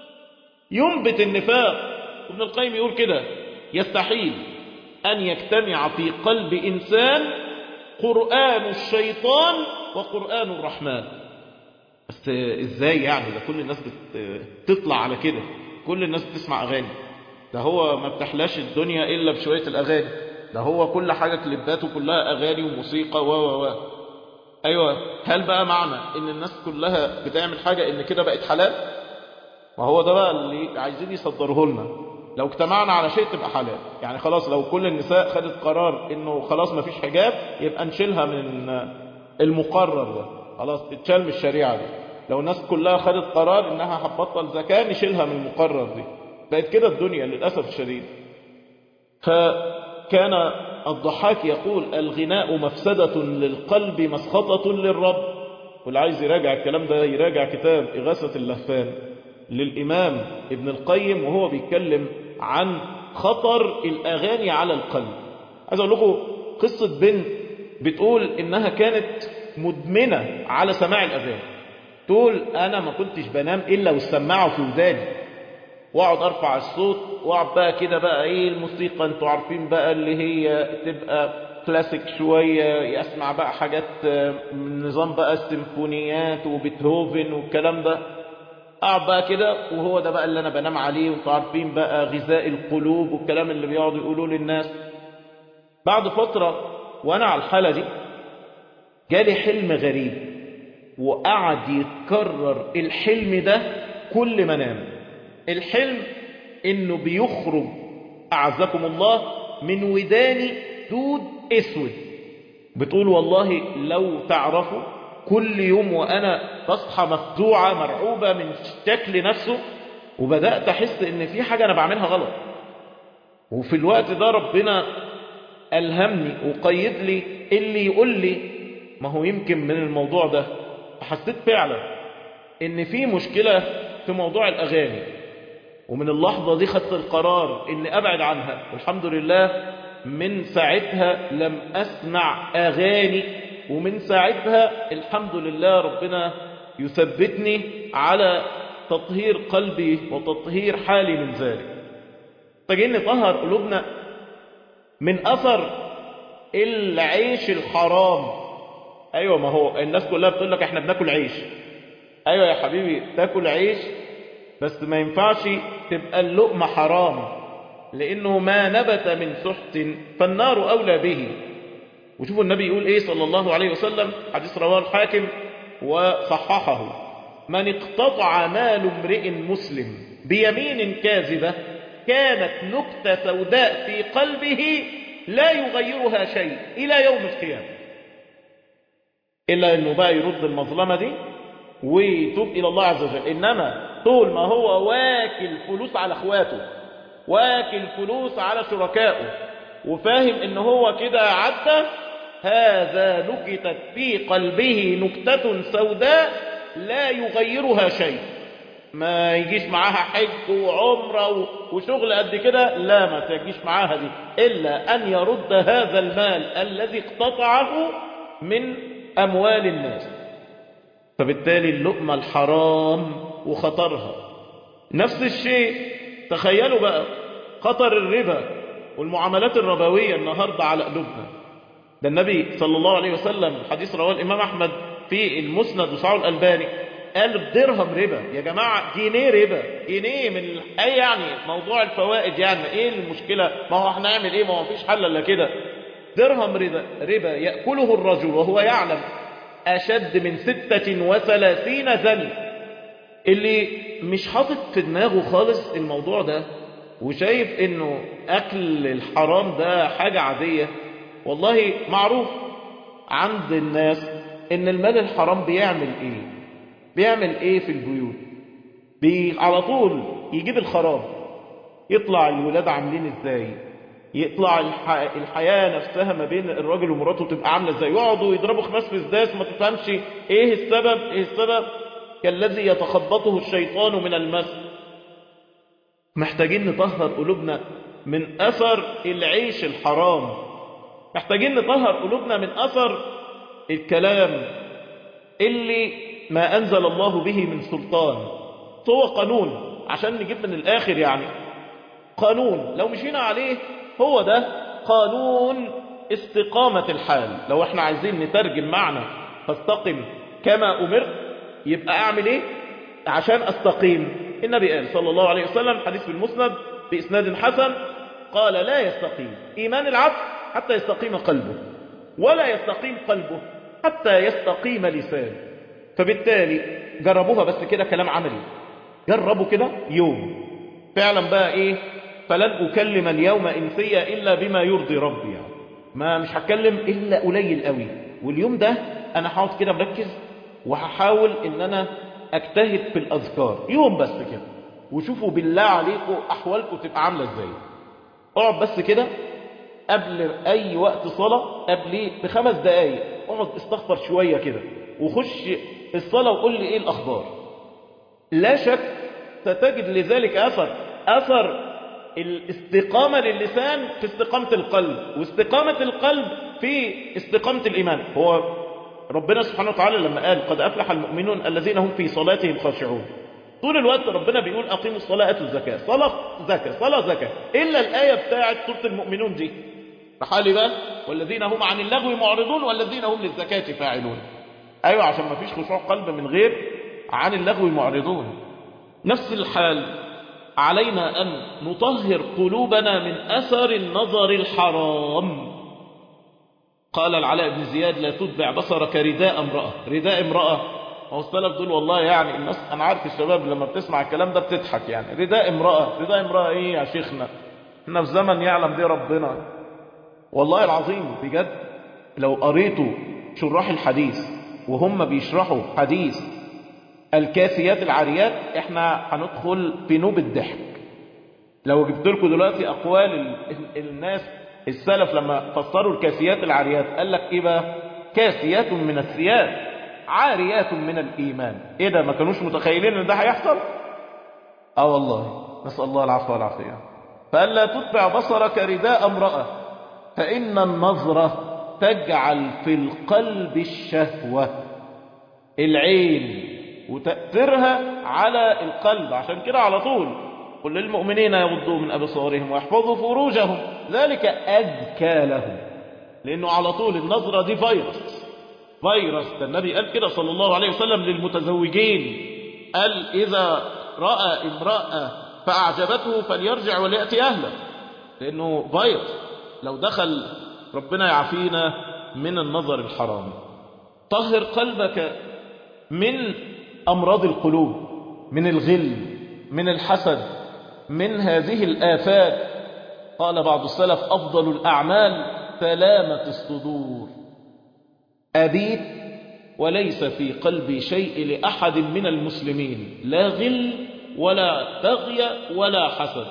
ينبت النفاق ابن القيم يقول كده يستحيل أن يجتمع في قلب إنسان قرآن الشيطان وقرآن الرحمن بس ازاي يعني ده كل الناس بتطلع على كده كل الناس بتسمع أغاني ده هو ما بتحلاش الدنيا إلا بشوية الأغاني ده هو كل حاجة كليباته كلها أغاني وموسيقى و و و أيوة هل بقى معنى إن الناس كلها بتعمل حاجة إن كده بقت حلال ما هو ده بقى اللي عايزين يصدره لنا لو اجتمعنا على شيء تبقى حلال يعني خلاص لو كل النساء خدت قرار إنه خلاص ما فيش حجاب يبقى نشيلها من المقرر ده خلاص تتشال من الشريعة دي لو الناس كلها خدت قرار إنها هتبطل زكاة نشيلها من المقرر دي بقت كده الدنيا للأسف الشديد فكان الضحاك يقول الغناء مفسدة للقلب مسخطة للرب واللي عايز يراجع الكلام ده يراجع كتاب إغاثة اللهفان للإمام ابن القيم وهو بيتكلم عن خطر الأغاني على القلب عايز أقول لكم قصة بنت بتقول إنها كانت مدمنة على سماع الأغاني تقول أنا ما كنتش بنام إلا والسماعة في وداني واقعد ارفع الصوت واقعد بقى كده بقى ايه الموسيقى انتوا عارفين بقى اللي هي تبقى كلاسيك شوية يسمع بقى حاجات من نظام بقى السيمفونيات وبيتهوفن والكلام ده اقعد بقى كده وهو ده بقى اللي انا بنام عليه وانتوا عارفين بقى غذاء القلوب والكلام اللي بيقعدوا يقولوه للناس بعد فترة وانا على الحالة دي جالي حلم غريب وقعد يتكرر الحلم ده كل ما انام الحلم انه بيخرج اعزكم الله من وداني دود اسود بتقول والله لو تعرفوا كل يوم وانا بصحى مفزوعة مرعوبة من شكل نفسه وبدأت أحس إن في حاجة أنا بعملها غلط وفي الوقت ده ربنا ألهمني وقيد لي اللي يقول لي ما هو يمكن من الموضوع ده حسيت فعلا إن في مشكلة في موضوع الأغاني ومن اللحظة دي خدت القرار إني أبعد عنها والحمد لله من ساعتها لم أسمع أغاني ومن ساعتها الحمد لله ربنا يثبتني على تطهير قلبي وتطهير حالي من ذلك محتاجين نطهر قلوبنا من أثر العيش الحرام أيوة ما هو الناس كلها بتقول لك احنا بناكل عيش أيوة يا حبيبي تاكل عيش بس ما ينفعش تبقى اللقمة حرام لأنه ما نبت من سحت فالنار أولى به وشوفوا النبي يقول إيه صلى الله عليه وسلم حديث رواه الحاكم وصححه من اقتطع مال امرئ مسلم بيمين كاذبة كانت نكتة سوداء في قلبه لا يغيرها شيء إلى يوم القيامة إلا أنه بقى يرد المظلمة دي ويتوب إلى الله عز وجل إنما طول ما هو واكل فلوس على أخواته واكل فلوس على شركائه وفاهم إن هو كده عدى هذا نكتت في قلبه نكتة سوداء لا يغيرها شيء ما يجيش معاها حج وعمرة وشغل قد كده لا ما تجيش معاها دي إلا أن يرد هذا المال الذي اقتطعه من أموال الناس فبالتالي اللقمة الحرام وخطرها نفس الشيء تخيلوا بقى خطر الربا والمعاملات الربوية النهاردة على قلوبنا ده النبي صلى الله عليه وسلم حديث رواه الإمام أحمد في المسند وصعه الألباني قال درهم ربا يا جماعة جنيه ربا جنيه من أي يعني موضوع الفوائد يعني إيه المشكلة ما هو احنا نعمل إيه ما هو فيش حل إلا كده درهم ربا ربا يأكله الرجل وهو يعلم أشد من ستة وثلاثين زل اللي مش حاطط في دماغه خالص الموضوع ده وشايف انه اكل الحرام ده حاجة عادية والله معروف عند الناس ان المال الحرام بيعمل ايه بيعمل ايه في البيوت بي على طول يجيب الخراب يطلع الولاد عاملين ازاي يطلع الح... الحياة نفسها ما بين الراجل ومراته تبقى عاملة ازاي يقعدوا يضربوا خماس في الزاز ما تفهمش ايه السبب ايه السبب كالذي يتخبطه الشيطان من المس محتاجين نطهر قلوبنا من أثر العيش الحرام محتاجين نطهر قلوبنا من أثر الكلام اللي ما أنزل الله به من سلطان هو قانون عشان نجيب من الآخر يعني قانون لو مشينا عليه هو ده قانون استقامة الحال لو احنا عايزين نترجم معنى فاستقم كما أمرت يبقى أعمل إيه عشان أستقيم النبي قال صلى الله عليه وسلم حديث في المسند بإسناد حسن قال لا يستقيم إيمان العبد حتى يستقيم قلبه ولا يستقيم قلبه حتى يستقيم لسانه فبالتالي جربوها بس كده كلام عملي جربوا كده يوم فعلا بقى ايه فلن اكلم اليوم انسيا الا بما يرضي ربي يعني ما مش هتكلم الا قليل قوي واليوم ده انا هقعد كده مركز وهحاول ان انا اجتهد في الاذكار يوم بس كده وشوفوا بالله عليكم احوالكم تبقى عامله ازاي اقعد بس كده قبل اي وقت صلاه قبل بخمس دقائق اقعد استغفر شويه كده وخش الصلاه وقول لي ايه الاخبار لا شك ستجد لذلك اثر اثر الاستقامة للسان في استقامة القلب واستقامة القلب في استقامة الإيمان هو ربنا سبحانه وتعالى لما قال قد أفلح المؤمنون الذين هم في صلاتهم خاشعون طول الوقت ربنا بيقول أقيموا الصلاة أتوا الزكاة صلاة زكاة صلاة زكاة إلا الآية بتاعت سورة المؤمنون دي فحالي بقى والذين هم عن اللغو معرضون والذين هم للزكاة فاعلون أيوة عشان ما فيش خشوع قلب من غير عن اللغو معرضون نفس الحال علينا أن نطهر قلوبنا من أثر النظر الحرام قال العلاء بن زياد لا تتبع بصرك رداء امرأة رداء امرأة هو السلف دول والله يعني الناس أنا عارف الشباب لما بتسمع الكلام ده بتضحك يعني رداء امرأة رداء امرأة إيه يا شيخنا احنا في زمن يعلم دي ربنا والله العظيم بجد لو قريتوا شراح الحديث وهم بيشرحوا حديث الكاسيات العاريات احنا هندخل في نوب الضحك لو جبت لكم دلوقتي اقوال ال- الناس السلف لما فسروا الكاسيات العاريات قال لك ايه بقى كاسيات من الثياب عاريات من الايمان ايه ده ما كانوش متخيلين ان ده هيحصل اه والله نسال الله العفو والعافيه فالا تتبع بصرك رداء امراه فان النظره تجعل في القلب الشهوه العين وتأثيرها على القلب عشان كده على طول قل للمؤمنين يغضوا من أبصارهم ويحفظوا فروجهم ذلك أذكى لهم لأنه على طول النظرة دي فيروس فيروس ده النبي قال كده صلى الله عليه وسلم للمتزوجين قال إذا رأى امرأة فأعجبته فليرجع وليأتي أهله لأنه فيروس لو دخل ربنا يعافينا من النظر الحرام طهر قلبك من أمراض القلوب من الغل من الحسد من هذه الآفات قال بعض السلف أفضل الأعمال سلامة الصدور أبيت وليس في قلبي شيء لأحد من المسلمين لا غل ولا بغي ولا حسد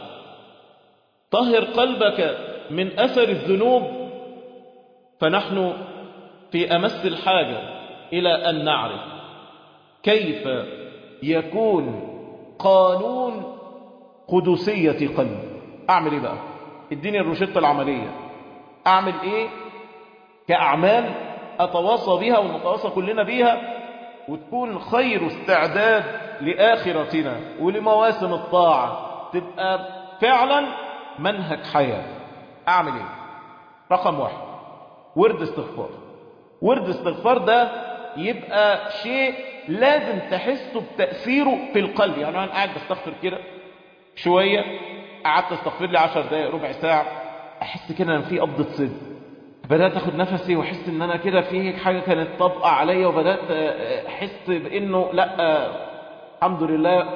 طهر قلبك من أثر الذنوب فنحن في أمس الحاجة إلى أن نعرف كيف يكون قانون قدسية قلب أعمل إيه بقى اديني الروشتة العملية أعمل إيه كأعمال أتواصى بها ونتواصى كلنا بيها وتكون خير استعداد لآخرتنا ولمواسم الطاعة تبقى فعلا منهج حياة أعمل إيه رقم واحد ورد استغفار ورد استغفار ده يبقى شيء لازم تحسه بتأثيره في القلب يعني أنا قاعد بستغفر كده شوية قعدت استغفر لي عشر دقايق ربع ساعة أحس كده إن في قبضة صدر بدأت أخد نفسي وأحس إن أنا كده في حاجة كانت طابقة عليا وبدأت أحس بإنه لأ الحمد لله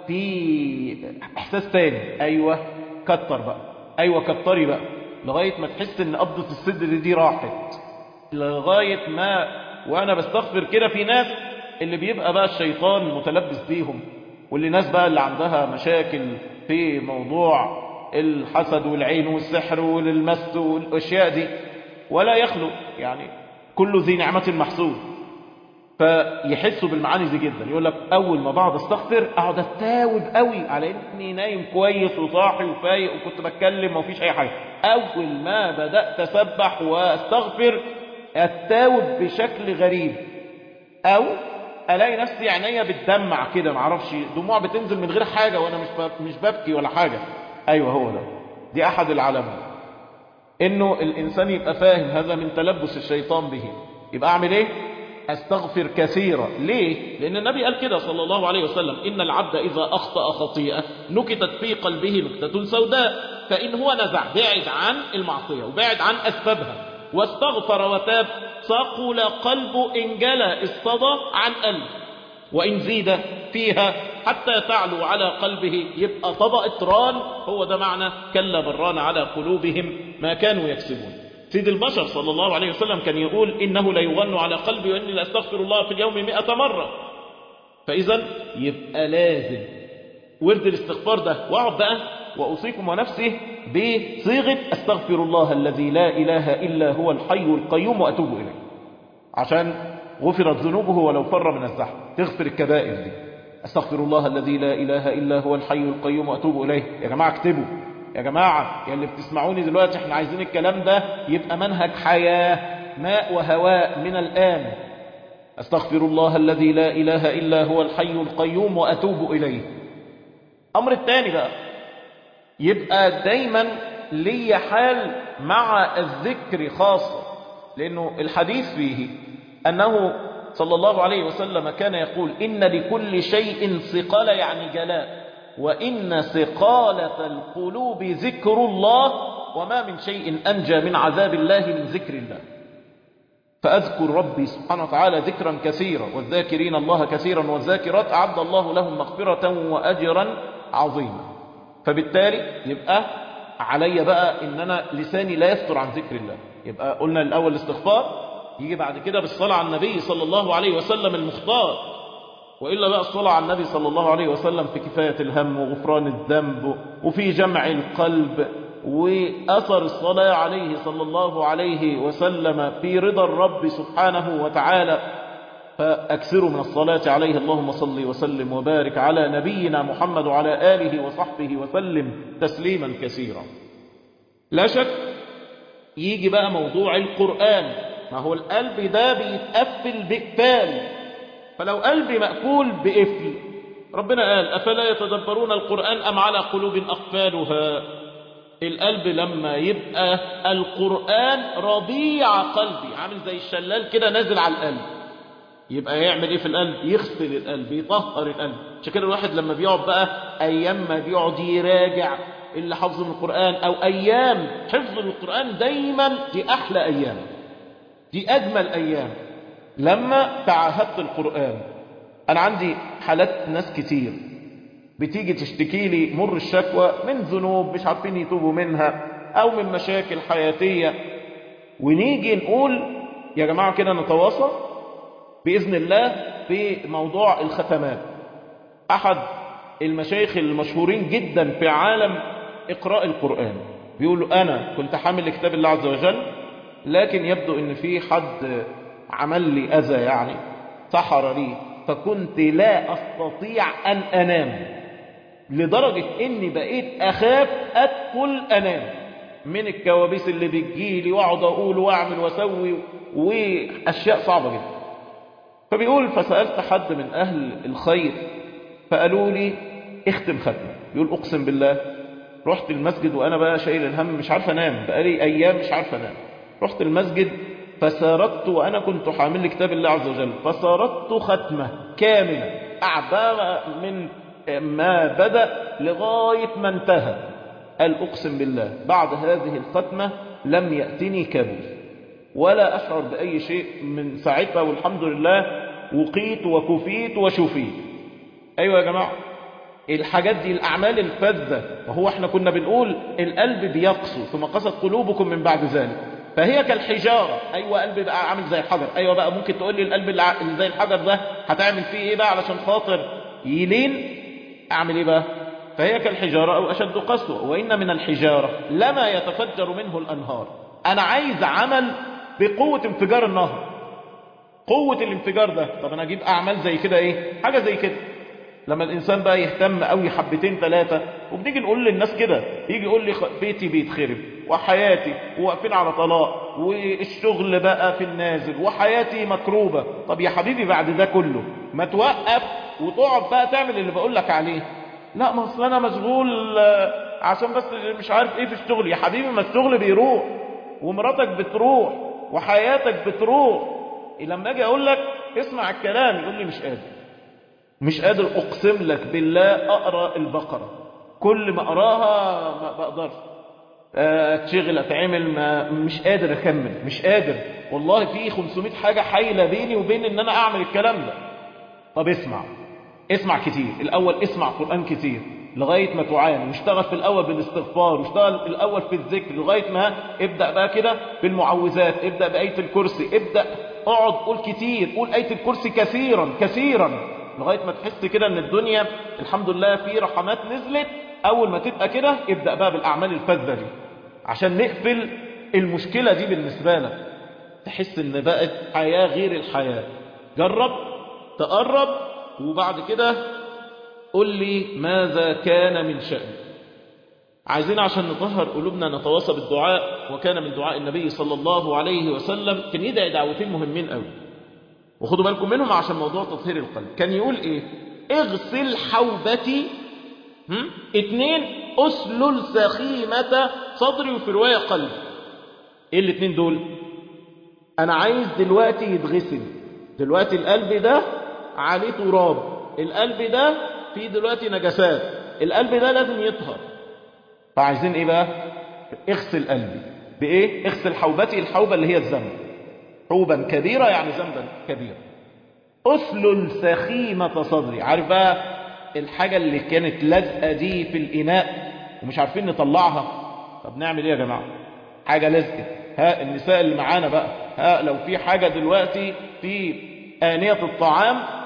في إحساس تاني أيوة كتر بقى أيوة كتري بقى لغاية ما تحس إن قبضة الصدر دي راحت لغاية ما وأنا بستغفر كده في ناس اللي بيبقى بقى الشيطان متلبس بيهم واللي ناس بقى اللي عندها مشاكل في موضوع الحسد والعين والسحر والمس والاشياء دي ولا يخلو يعني كل ذي نعمة محسود فيحسوا بالمعاني دي جدا يقول لك اول ما بقعد استغفر اقعد اتاوب قوي على اني نايم كويس وصاحي وفايق وكنت بتكلم ومفيش اي حاجه اول ما بدات اسبح واستغفر اتاوب بشكل غريب او الاقي نفسي عينيا بتدمع كده معرفش دموع بتنزل من غير حاجه وانا مش مش ببكي ولا حاجه ايوه هو ده دي احد العلامات انه الانسان يبقى فاهم هذا من تلبس الشيطان به يبقى اعمل ايه استغفر كثيرا ليه لان النبي قال كده صلى الله عليه وسلم ان العبد اذا اخطا خطيئه نكتت في قلبه نكته سوداء فان هو نزع بعد عن المعصيه وبعد عن اسبابها واستغفر وتاب ثقل قلبه إن جلى اصطدى عن قلب وإن زيد فيها حتى تعلو على قلبه يبقى طبقة ران هو ده معنى كلا بران على قلوبهم ما كانوا يكسبون سيد البشر صلى الله عليه وسلم كان يقول إنه لا يغن على قلبي وإني لأستغفر الله في اليوم مئة مرة فإذا يبقى لازم ورد الاستغفار ده واقعد بقى وأوصيكم ونفسي بصيغة أستغفر الله الذي لا إله إلا هو الحي القيوم وأتوب إليه عشان غفرت ذنوبه ولو فر من الزحف تغفر الكبائر دي أستغفر الله الذي لا إله إلا هو الحي القيوم وأتوب إليه يا جماعة اكتبوا يا جماعة يا اللي بتسمعوني دلوقتي احنا عايزين الكلام ده يبقى منهج حياة ماء وهواء من الآن أستغفر الله الذي لا إله إلا هو الحي القيوم وأتوب إليه أمر الثاني بقى يبقى دايما لي حال مع الذكر خاصة لأنه الحديث فيه أنه صلى الله عليه وسلم كان يقول إن لكل شيء ثقال يعني جلاء وإن ثقالة القلوب ذكر الله وما من شيء أنجى من عذاب الله من ذكر الله فأذكر ربي سبحانه وتعالى ذكرا كثيرا والذاكرين الله كثيرا والذاكرات أعد الله لهم مغفرة وأجرا عظيما فبالتالي يبقى علي بقى ان انا لساني لا يفتر عن ذكر الله يبقى قلنا الاول الاستغفار يجي بعد كده بالصلاة على النبي صلى الله عليه وسلم المختار وإلا بقى الصلاة على النبي صلى الله عليه وسلم في كفاية الهم وغفران الذنب وفي جمع القلب وأثر الصلاة عليه صلى الله عليه وسلم في رضا الرب سبحانه وتعالى فأكثروا من الصلاة عليه اللهم صل وسلم وبارك على نبينا محمد وعلى آله وصحبه وسلم تسليما كثيرا لا شك يجي بقى موضوع القرآن ما هو القلب ده بيتقفل بقفال فلو قلبي مأكول بقفل ربنا قال أفلا يتدبرون القرآن أم على قلوب أقفالها القلب لما يبقى القرآن رضيع قلبي عامل زي الشلال كده نازل على القلب يبقى يعمل ايه في القلب يغسل القلب يطهر القلب عشان كده الواحد لما بيقعد بقى ايام ما بيقعد يراجع اللي حفظه من القرآن او ايام حفظ القرآن دايما دي احلى ايام دي اجمل ايام لما تعاهدت القرآن انا عندي حالات ناس كتير بتيجي تشتكي لي مر الشكوى من ذنوب مش عارفين يتوبوا منها او من مشاكل حياتية ونيجي نقول يا جماعة كده نتواصل بإذن الله في موضوع الختمات أحد المشايخ المشهورين جدا في عالم إقراء القرآن بيقول أنا كنت حامل كتاب الله عز وجل لكن يبدو أن في حد عمل لي أذى يعني سحر لي فكنت لا أستطيع أن أنام لدرجة أني بقيت أخاف أدخل أنام من الكوابيس اللي بتجيلي واقعد أقول وأعمل وأسوي وأشياء صعبة جدا فبيقول فسألت حد من أهل الخير فقالوا لي اختم ختمة بيقول أقسم بالله رحت المسجد وأنا بقى شايل الهم مش عارف أنام بقالي أيام مش عارف أنام رحت المسجد فساردت وأنا كنت حامل كتاب الله عز وجل فساردت ختمة كاملة أعبار من ما بدأ لغاية ما انتهى قال أقسم بالله بعد هذه الختمة لم يأتني كابوس ولا أشعر بأي شيء من ساعتها والحمد لله وقيت وكفيت وشفيت أيوة يا جماعة الحاجات دي الأعمال الفذة وهو احنا كنا بنقول القلب بيقسو ثم قست قلوبكم من بعد ذلك فهي كالحجارة أيوة قلبي بقى عامل زي الحجر أيوة بقى ممكن تقول لي القلب اللي زي الحجر ده هتعمل فيه إيه بقى علشان خاطر يلين أعمل إيه بقى فهي كالحجارة أو أشد قسوة وإن من الحجارة لما يتفجر منه الأنهار أنا عايز عمل بقوة انفجار النهر قوة الانفجار ده طب انا اجيب اعمال زي كده ايه حاجة زي كده لما الانسان بقى يهتم قوي حبتين ثلاثة وبنيجي نقول للناس كده يجي يقول لي بيتي بيتخرب وحياتي وواقفين على طلاق والشغل بقى في النازل وحياتي مكروبة طب يا حبيبي بعد ده كله ما توقف وتقعد بقى تعمل اللي بقول لك عليه لا ما اصل انا مشغول عشان بس مش عارف ايه في الشغل يا حبيبي ما الشغل بيروح ومراتك بتروح وحياتك بتروح لما اجي اقول لك اسمع الكلام يقول لي مش قادر مش قادر اقسم لك بالله اقرا البقره كل ما اقراها ما بقدرش اتشغل اتعمل ما مش قادر اكمل مش قادر والله في 500 حاجه حايله بيني وبين ان انا اعمل الكلام ده طب اسمع اسمع كتير الاول اسمع قران كتير لغاية ما تعاني واشتغل في الأول بالاستغفار واشتغل الأول في الذكر لغاية ما ابدأ بقى كده بالمعوذات ابدأ بآية الكرسي ابدأ اقعد قول كتير قول آية الكرسي كثيرا كثيرا لغاية ما تحس كده ان الدنيا الحمد لله في رحمات نزلت أول ما تبقى كده ابدأ بقى بالأعمال الفذة دي عشان نقفل المشكلة دي بالنسبة لك تحس ان بقت حياة غير الحياة جرب تقرب وبعد كده قل لي ماذا كان من شأن عايزين عشان نطهر قلوبنا نتواصى بالدعاء وكان من دعاء النبي صلى الله عليه وسلم كان يدعي دعوتين مهمين قوي وخدوا بالكم منهم عشان موضوع تطهير القلب كان يقول ايه اغسل حوبتي هم؟ اتنين اسلل سخيمة صدري وفي رواية قلبي ايه الاتنين دول انا عايز دلوقتي يتغسل دلوقتي القلب ده عليه تراب القلب ده فيه دلوقتي نجاسات القلب ده لازم يطهر فعايزين ايه بقى اغسل قلبي بايه اغسل حوبتي الحوبة اللي هي الذنب حوبا كبيرة يعني ذنبا كبيرا اسلل سخيمة صدري عارف بقى الحاجة اللي كانت لازقة دي في الإناء ومش عارفين نطلعها طب نعمل ايه يا جماعة حاجة لازقة ها النساء اللي معانا بقى ها لو في حاجة دلوقتي في آنية الطعام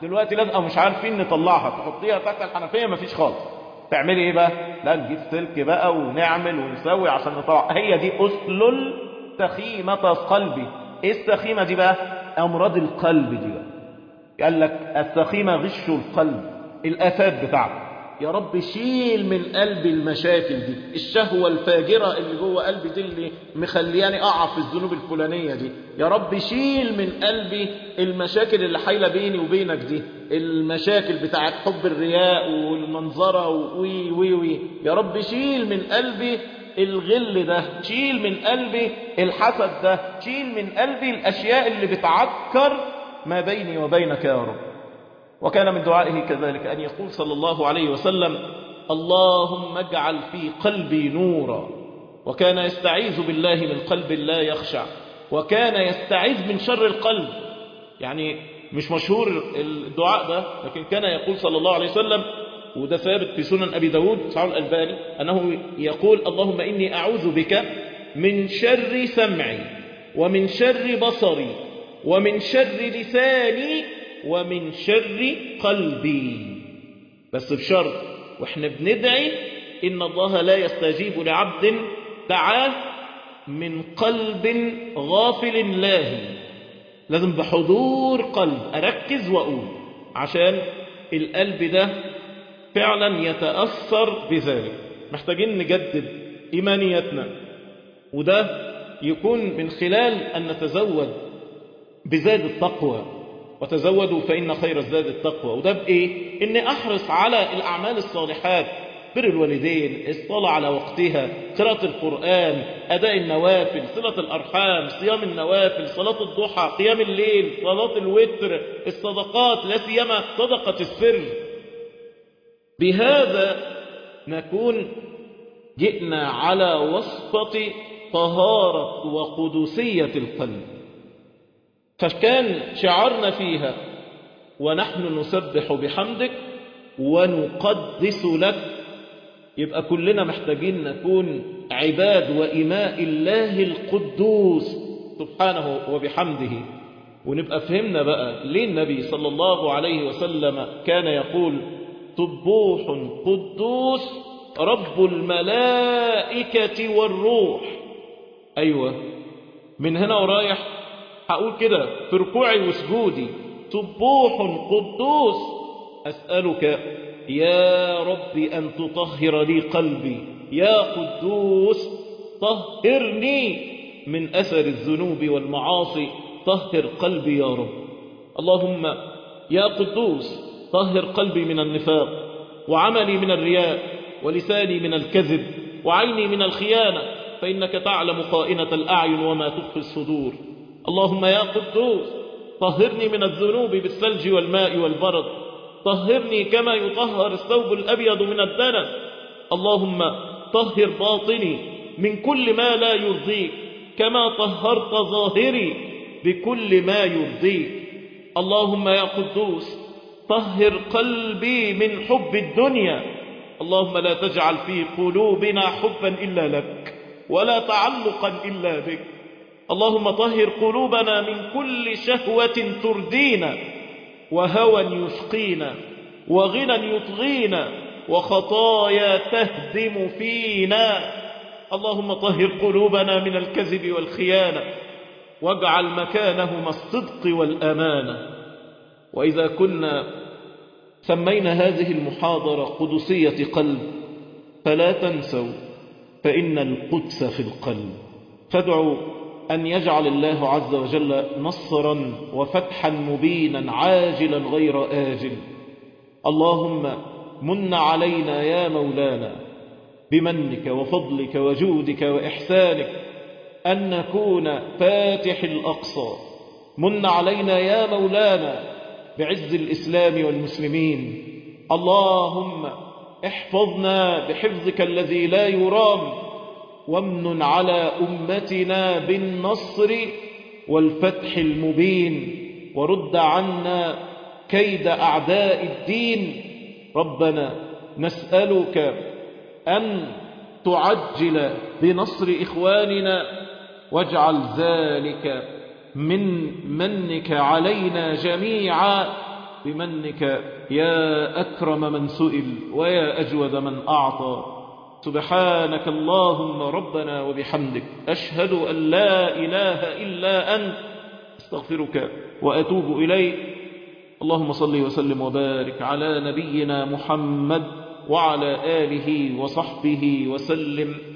دلوقتي لازقه مش عارفين نطلعها تحطيها تحت الحنفيه مفيش خالص تعملي ايه بقى لا نجيب سلك بقى ونعمل ونسوي عشان نطلع هي دي اصل سخيمه قلبي ايه السخيمه دي بقى امراض القلب دي بقى قال لك السخيمه غش القلب الافات بتاعته يا رب شيل من قلبي المشاكل دي الشهوة الفاجرة اللي جوه قلبي دي اللي مخلياني أقع في الذنوب الفلانية دي يا رب شيل من قلبي المشاكل اللي حايلة بيني وبينك دي المشاكل بتاعت حب الرياء والمنظرة وي وي وي يا رب شيل من قلبي الغل ده شيل من قلبي الحسد ده شيل من قلبي الأشياء اللي بتعكر ما بيني وبينك يا رب وكان من دعائه كذلك أن يقول صلى الله عليه وسلم اللهم اجعل في قلبي نورا وكان يستعيذ بالله من قلب لا يخشع وكان يستعيذ من شر القلب يعني مش مشهور الدعاء ده لكن كان يقول صلى الله عليه وسلم وده ثابت في سنن أبي داود صحيح الألباني أنه يقول اللهم إني أعوذ بك من شر سمعي ومن شر بصري ومن شر لساني ومن شر قلبي بس بشرط واحنا بندعي إن الله لا يستجيب لعبد دعاه من قلب غافل لاهي لازم بحضور قلب أركز وأقول عشان القلب ده فعلا يتأثر بذلك محتاجين نجدد إيمانيتنا وده يكون من خلال أن نتزود بزاد التقوى وتزودوا فإن خير الزاد التقوى وده بإيه؟ إن أحرص على الأعمال الصالحات بر الوالدين الصلاة على وقتها قراءة القرآن أداء النوافل صلة الأرحام صيام النوافل صلاة الضحى قيام الليل صلاة الوتر الصدقات لا سيما صدقة السر بهذا نكون جئنا على وصفة طهارة وقدسية القلب فكان شعرنا فيها ونحن نسبح بحمدك ونقدس لك يبقى كلنا محتاجين نكون عباد وإماء الله القدوس سبحانه وبحمده ونبقى فهمنا بقى ليه النبي صلى الله عليه وسلم كان يقول طبوح قدوس رب الملائكة والروح أيوة من هنا ورايح هقول كده في ركوعي وسجودي سبوح قدوس أسألك يا رب أن تطهر لي قلبي يا قدوس طهرني من أثر الذنوب والمعاصي طهر قلبي يا رب اللهم يا قدوس طهر قلبي من النفاق وعملي من الرياء ولساني من الكذب وعيني من الخيانة فإنك تعلم خائنة الأعين وما تخفي الصدور اللهم يا قدوس طهرني من الذنوب بالثلج والماء والبرد طهرني كما يطهر الثوب الأبيض من الدنس اللهم طهر باطني من كل ما لا يرضيك كما طهرت ظاهري بكل ما يرضيك اللهم يا قدوس طهر قلبي من حب الدنيا اللهم لا تجعل في قلوبنا حبا إلا لك ولا تعلقا إلا بك اللهم طهر قلوبنا من كل شهوة تردينا وهوى يشقينا وغنى يطغينا وخطايا تهدم فينا اللهم طهر قلوبنا من الكذب والخيانة واجعل مكانهما الصدق والأمانة وإذا كنا سمينا هذه المحاضرة قدسية قلب فلا تنسوا فإن القدس في القلب فادعوا أن يجعل الله عز وجل نصرا وفتحا مبينا عاجلا غير آجل اللهم من علينا يا مولانا بمنك وفضلك وجودك وإحسانك أن نكون فاتح الأقصى من علينا يا مولانا بعز الإسلام والمسلمين اللهم احفظنا بحفظك الذي لا يرام وامن على أمتنا بالنصر والفتح المبين ورد عنا كيد أعداء الدين ربنا نسألك أن تعجل بنصر إخواننا واجعل ذلك من منك علينا جميعا بمنك يا أكرم من سئل ويا أجود من أعطى سبحانك اللهم ربنا وبحمدك أشهد أن لا إله إلا أنت استغفرك وأتوب إليك اللهم صل وسلم وبارك على نبينا محمد وعلى آله وصحبه وسلم